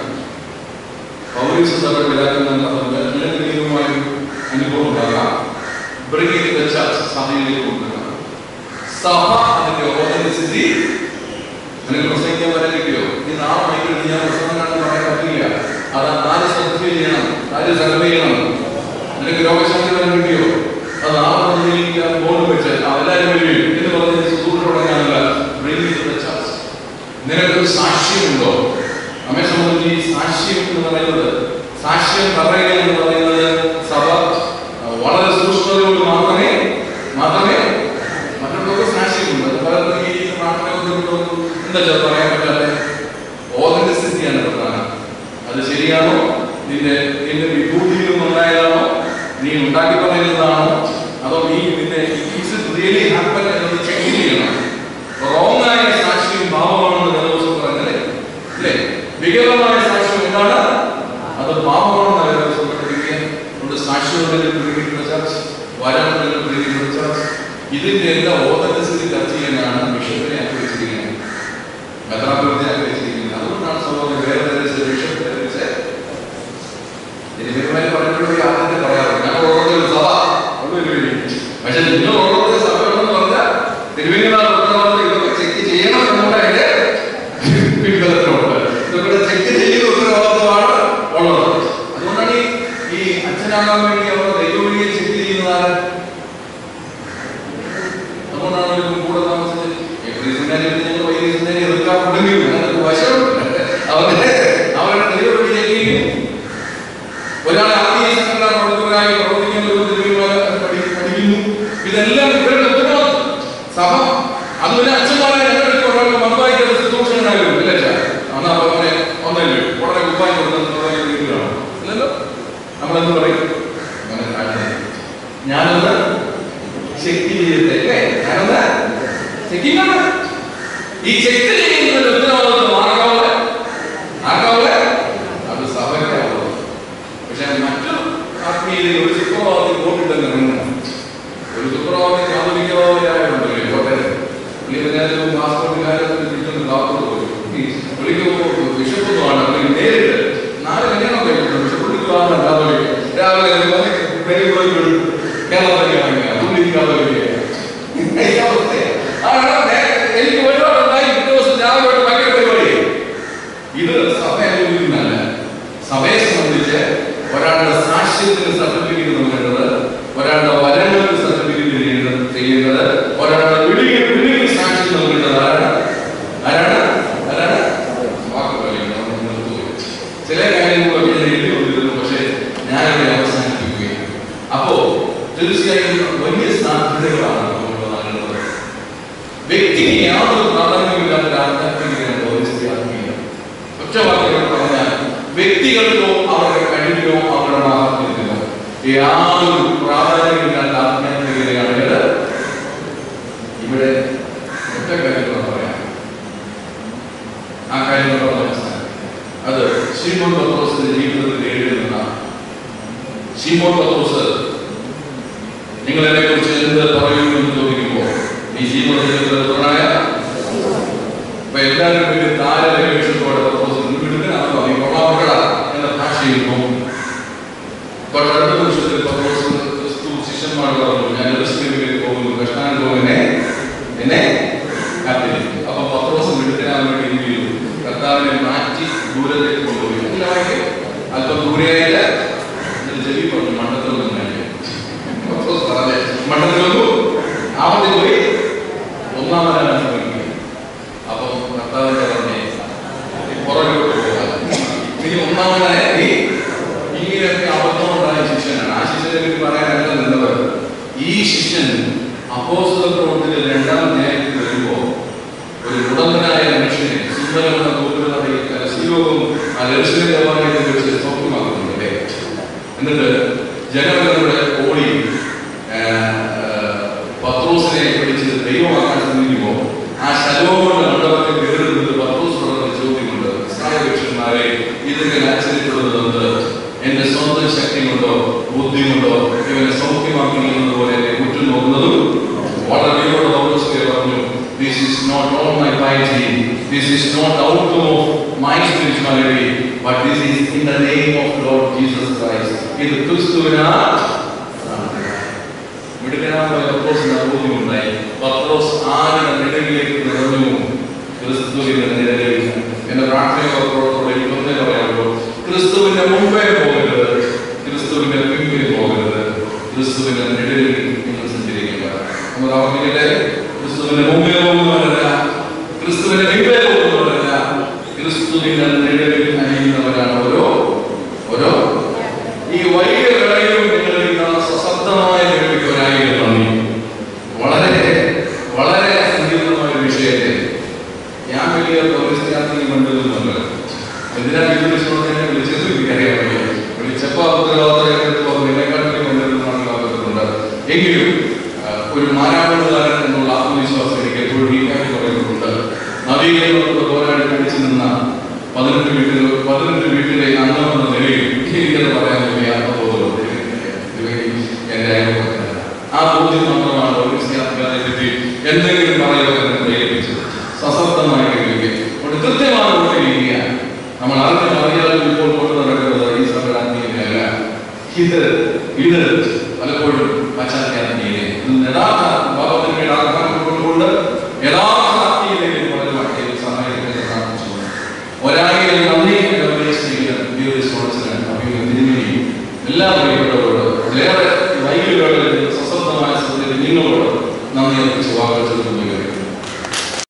പൗരസ്യ സഭ പിതാക്കന്മാർ പറഞ്ഞ ദൈവമായ അനുഭവം ഉണ്ടാകാം ബ്രിങ്ങിങ് ദ ചർച്ച് സഭയിലേക്ക് കൊണ്ടുവരണം സഭ അതിന്റെ ഓതന്റിസിറ്റി നിനക്ക് പ്രസംഗിക്കാൻ വരാൻ കിട്ടിയോ ഈ നാളെ മൈക്കിൽ ഞാൻ പ്രസംഗം കാണാൻ പറയാൻ പറ്റില്ല അത് ആര് സർട്ടിഫൈ ചെയ്യണം ആര് സർവേ ചെയ്യണം നിനക്ക് രോഗശാന്തി വരാൻ കിട്ടിയോ അത് നാളെ വന്നിരിക്കാൻ ബോർഡ് വെച്ച് അവരാരും വരും എന്ന് പറഞ്ഞ് ശുശ്രൂഷ തുടങ്ങാനല്ല ബ്രിങ്ങിങ് ദ ചർച്ച് നിനക്കൊരു സാക്ഷ്യമുണ്ടോ നമ്മെ സംബന്ധിച്ച് ഈ സാക്ഷ്യം എന്ന് പറയുന്നത് സാക്ഷ്യം പറയുക എന്ന് പറയുന്നത് സഭ അഹ്, വളരെ സൂക്ഷ്മതയോട് മാത്രമേ മാത്രമേ മറ്റുള്ളവർക്ക് സാക്ഷ്യമുണ്ട് അത് പലർക്കും ഈ പ്രാർത്ഥന ബന്ധപ്പെട്ടൊന്നും എന്താ ചെ- പറയാൻ പറ്റാത്ത ഓതന്റിസിറ്റിയാണ് പ്രധാനം അത് ശരിയാണോ നിന്റെ നിന്റെ വിഭൂതിയിൽ നിന്നുണ്ടായതാണോ നീ ഉണ്ടാക്കി പറയുന്നതാണോ അതോ നീ നിന്റെ ഈസ് റിയലി ഹാപ്പൻ എന്നത് ചെക്ക് ചെയ്യണം റോങ് ആയ സാക്ഷ്യം പാപമാണെന്ന് വേദവസം പറഞ്ഞല്ലേ അല്ലേ വികലമായ സാക്ഷ്യം എന്താണ് അത് പാപമാണെന്ന് വേദവസം പഠിപ്പിക്കുക അതുകൊണ്ട് സാക്ഷികളുടെ പ്രീതിക്കുന്ന ചർച്ച് വരങ്ങളുടെ പ്രീതിക്കുന്ന ചർച്ച് ഇതിന്റെ എല്ലാം ഓതന്റിസിറ്റി ചർച്ച ചെയ്യാനാണ് ബിഷപ്പിനെ ആഗ്രഹിച്ചിരിക്കുന്നത് മെത്രാപുരത്തെ ആഗ്രഹിച്ചിരിക്കുന്നത് അതുകൊണ്ടാണ് സഭ വേറെ ധരിച്ച് ബിഷപ്പ് ധരിച്ച് തിരുമേന്മാര് പറയുമ്പോഴേ ആദ്യത്തെ പറയാറുണ്ട് ഞങ്ങൾ ഓർമ്മ ഒരു സഭ ഉള്ളൊരു വേണ്ടി പക്ഷെ നിങ്ങൾ ഓർമ്മ സഭ ഉണ്ടെന്ന് പറഞ്ഞാൽ തിരുമേനിമാർ ഉത്തരവാദിത്തം ഇതൊക്കെ ചെക്ക് ചെയ്യണം എന്നുള്ള അതിന്റെ പിൻബലത്തിലുണ്ട് ഇതൊക്കെ ചെക്ക് ചെയ്യുന്ന ഉത്തരവാദിത്തമാണ് ഉള്ളത് അതുകൊണ്ടാണ് ഈ ഈ അച്ഛനാകാൻ വേണ്ടി അവർ ദൈവവിളിയെ ചെക്ക് ചെയ്യുന്നതാണ് അതുകൊണ്ടാണ് ഒരു കൂടെ താമസിച്ച് എഫ്രീസിനാരി ഞങ്ങൾ വൈദ്യുതിനെ എതിർക്കാറുണ്ടെങ്കിൽ ഞങ്ങൾക്ക് വശമുണ്ട് അവരുടെ അവരുടെ ദൈവവിളി ചെക്ക് ചെയ്യും ഒരാളെ ആത്മീയ സംഘടന പ്രവർത്തകരായി പ്രവർത്തിക്കുന്ന ഒരു തിരുവനന്തപുരം പഠി- പഠിക്കുന്നു ഇതെല്ലാം ഇവരുടെ ഉത്തരവാദിത്വം സഭ അത് പിന്നെ അച്ഛന്മാരെ ഞങ്ങൾക്ക് ഒരാൾക്ക് മതവായിക്കാത്ത ശുശ്രൂഷകനായിരുന്നു അല്ലേ അച്ഛാ? അന്ന് അപ്പൊ അവനെ ഒന്നല്ലോ ഉടനെ കുപ്പായി കൊടുക്കുന്ന വീട്ടിലാണ് അല്ലല്ലോ നമ്മളെന്ത് പറയും അങ്ങനെ താഴ്ന്നത്. ഞാനൊന്ന് ചെക്ക് ചെയ്യട്ടെ അല്ലേ ഞാനൊന്ന് ചെക്കിംഗ് ആണ് ഈ ചെക്ക് ചെയ്യുന്നതിന്റെ ഉത്തരവാദിത്വം ആർക്കാവുക ആർക്കാവുക അത് സഭയ്ക്കാവുക പക്ഷെ മറ്റു ആത്മീയതയിൽ ഒരു സുപ്രഭാതത്തിൽ വോട്ടിട്ടെന്ന് ഇറങ്ങണം ഒരു സുപ്രഭാതത്തിൽ കാതലിക്കവാദിയായുണ്ടല്ലോ കോട്ടയം പുള്ളി പിന്നെ പാസ്പോർട്ട് കാര്യത്തിൽ കിട്ടുന്ന കാത്തോട് പോയി വിളിക്കുമ്പോൾ ബിഷപ്പൊന്നുമാണ് അല്ലെങ്കിൽ നേരിട്ട് നാല് കല്യാണം കഴിക്കുന്നു പക്ഷെ പുള്ളിക്കുവാണ് കാതോലിക്ക രാവിലെ പേര് പോയി കേരളത്തിലാണെങ്കിൽ പുള്ളി കാതോലിക്ക ഈ അവസ്ഥയാണ് ആണ് എനിക്ക് ഒരുപാടുണ്ടായി പിറ്റേ ദിവസം രാവിലെ തൊട്ട് ഭയങ്കര പരിപാടി ഇത് സഭ അനുഭവിക്കുന്നതല്ല സഭ സാക്ഷ്യത്തിന് സർട്ടിഫിക്കറ്റ് നൽകേണ്ടത് ഒരാളുടെ വരങ്ങൾക്ക് സർട്ടിഫിക്കറ്റ് ചെയ്യേണ്ടത് ചെയ്യേണ്ടത് ഒരാളുടെ വിളിക്ക് വിളിക്ക് സാക്ഷ്യം നൽകേണ്ടത് ആരാണ് ആരാണ് ആരാണ് വാക്ക് പറയുന്നത് നമ്മൾ നിർത്തുകയും ചില കാര്യങ്ങളൊക്കെ ഞാൻ എഴുതി കൊണ്ടിരുന്നു പക്ഷേ ഞാനിവിടെ അവസാനിപ്പിക്കുകയാണ് അപ്പോ തീർച്ചയായും വലിയ സാധ്യതകളാണ് നമ്മൾ നൽകുന്നത് വ്യക്തിക്ക് യാതൊരു പ്രാധാന്യമില്ലാത്ത ഒരു ആധ്യാത്മികതയാണ് പൗരസ്ത്യ ആത്മീയത ഒറ്റ വാക്കുകൾ പറഞ്ഞാൽ വ്യക്തികൾക്കോ അവരുടെ കഴിവിനോ അവരുടെ മാഹാത്മ്യത്തിനോ യാതൊരു പ്രാധാന്യമില്ലാത്ത ആധ്യാത്മികതയാണ് ഇത് ഇവിടെ ഒറ്റ കാര്യങ്ങൾ പറയാം ആ കാര്യങ്ങൾ പറഞ്ഞ് അവസാനിപ്പിക്കാം. അത് ശിമോൻ പത്രോസിന്റെ ജീവിതത്തിൽ എഴുതുന്ന ശിമോൻ പത്രോസ് നിങ്ങൾ എന്നെ കുറിച്ച് എന്ത് പറയുന്നു എന്ന് ചോദിക്കുമ്പോൾ ഈ ജീവിതത്തിനായ അപ്പൊ എല്ലാവരും ഒരു താരലക്ഷത്തോടെ പത്രോസ് വിടുതലാണോ നീ കൊള്ളാമക്കള എന്ന ഭാഷയിൽ പോകും തൊട്ടടുത്ത നിമിഷത്തിൽ പത്രോസ് ക്രിസ്തു ശിഷ്യന്മാർ പറഞ്ഞു ഞാൻ ക്രിസ്തുവിലേക്ക് പോകുന്നു കൃഷ്ണാനുഭവനെ എന്നെ കാത്തിരിക്കും അപ്പൊ പത്രോസ് വിടുതലാൻ വേണ്ടി എന്ത് ചെയ്തു കർത്താവിനെ മാറ്റി ദൂരത്തേക്ക് കൊണ്ടുപോയി ഇല്ല വായിക്കേ അല്പം ദൂരെയായിട്ട് എന്നിട്ട് ചെവി പറഞ്ഞു മണ്ഡലത്തിൽ കാണിക്കും പത്രോസ് പറഞ്ഞേ മണ്ഡലത്തിൽ വന്നു ആവത്തിൽ പോയി ഒന്നാമതാണ് ശ്രമിക്കുക അപ്പം കർത്താവിന്റെ പറഞ്ഞേ പുറകോട്ട് പോകാം ഇനി ഒന്നാമതായ ഈ ഇങ്ങനെയൊക്കെ അബദ്ധമുണ്ടായ ശിഷ്യനാണ് ആ ശിഷ്യനെ പറ്റി പറയാനല്ല നിന്നത് ഈ ശിഷ്യൻ അപ്പോസ്തല പ്രവർത്തിയിൽ രണ്ടാം ന്യായത്തിൽ വരുമ്പോ ഒരു ഉടമ്പനായ മനുഷ്യനെ സുന്ദരമെന്ന തോറ്റുകളുടെ കലശീയോഗവും ആ ലക്ഷ്മി ദേവാലയത്തിൽ വെച്ച് സൗഖ്യമാക്കുന്നുണ്ട് അല്ലേ എന്നിട്ട് ജനങ്ങളുടെ ഓടി ആ, ആ, പത്രോസിനെ പിടിച്ച് ദൈവമാക്കാൻ ശ്രമിക്കുമ്പോൾ ആ ശലോകൊണ്ട് മണ്ഡപത്തിൽ കയറുന്നത് പത്രോസ് പറഞ്ഞ ചോദ്യമുണ്ട് ഇസ്രായേലക്ഷന്മാരെ ഇതിങ്ങനെ ആശ്ചര്യപ്പെടുന്നത് എന്റെ സ്വന്തം ശക്തി കൊണ്ടോ ബുദ്ധി കൊണ്ടോ ഇവനെ സൗഖ്യമാക്കുന്നത് പോലെ എന്നെ കുറ്റം നോക്കുന്നതും വളരെ ദൈവോട് പൗലോസ് പറഞ്ഞു this is not all my piety this is not outcome of my spirituality but this is in the name of Lord Jesus Christ ഇത് ക്രിസ്തുവിനാ മിടുക്കനായ പത്രോസിന് ബോധ്യമുണ്ടായി പത്രോസ് ആരുടെ നിഴലിലേക്ക് നിറഞ്ഞു ക്രിസ്തുവിന്റെ നിഴലിൽ എന്റെ പ്രാർത്ഥന പത്രോസോടെ ഇതൊന്നേ പറയാമല്ലോ ക്രിസ്തുവിന്റെ മുമ്പേ പോകരുത് ക്രിസ്തുവിന്റെ പിമ്പിൽ പോകരുത് ക്രിസ്തുവിന്റെ നിഴലിൽ നിങ്ങൾ സഞ്ചരിക്കുക നമ്മൾ ഓർമ്മിക്കട്ടെ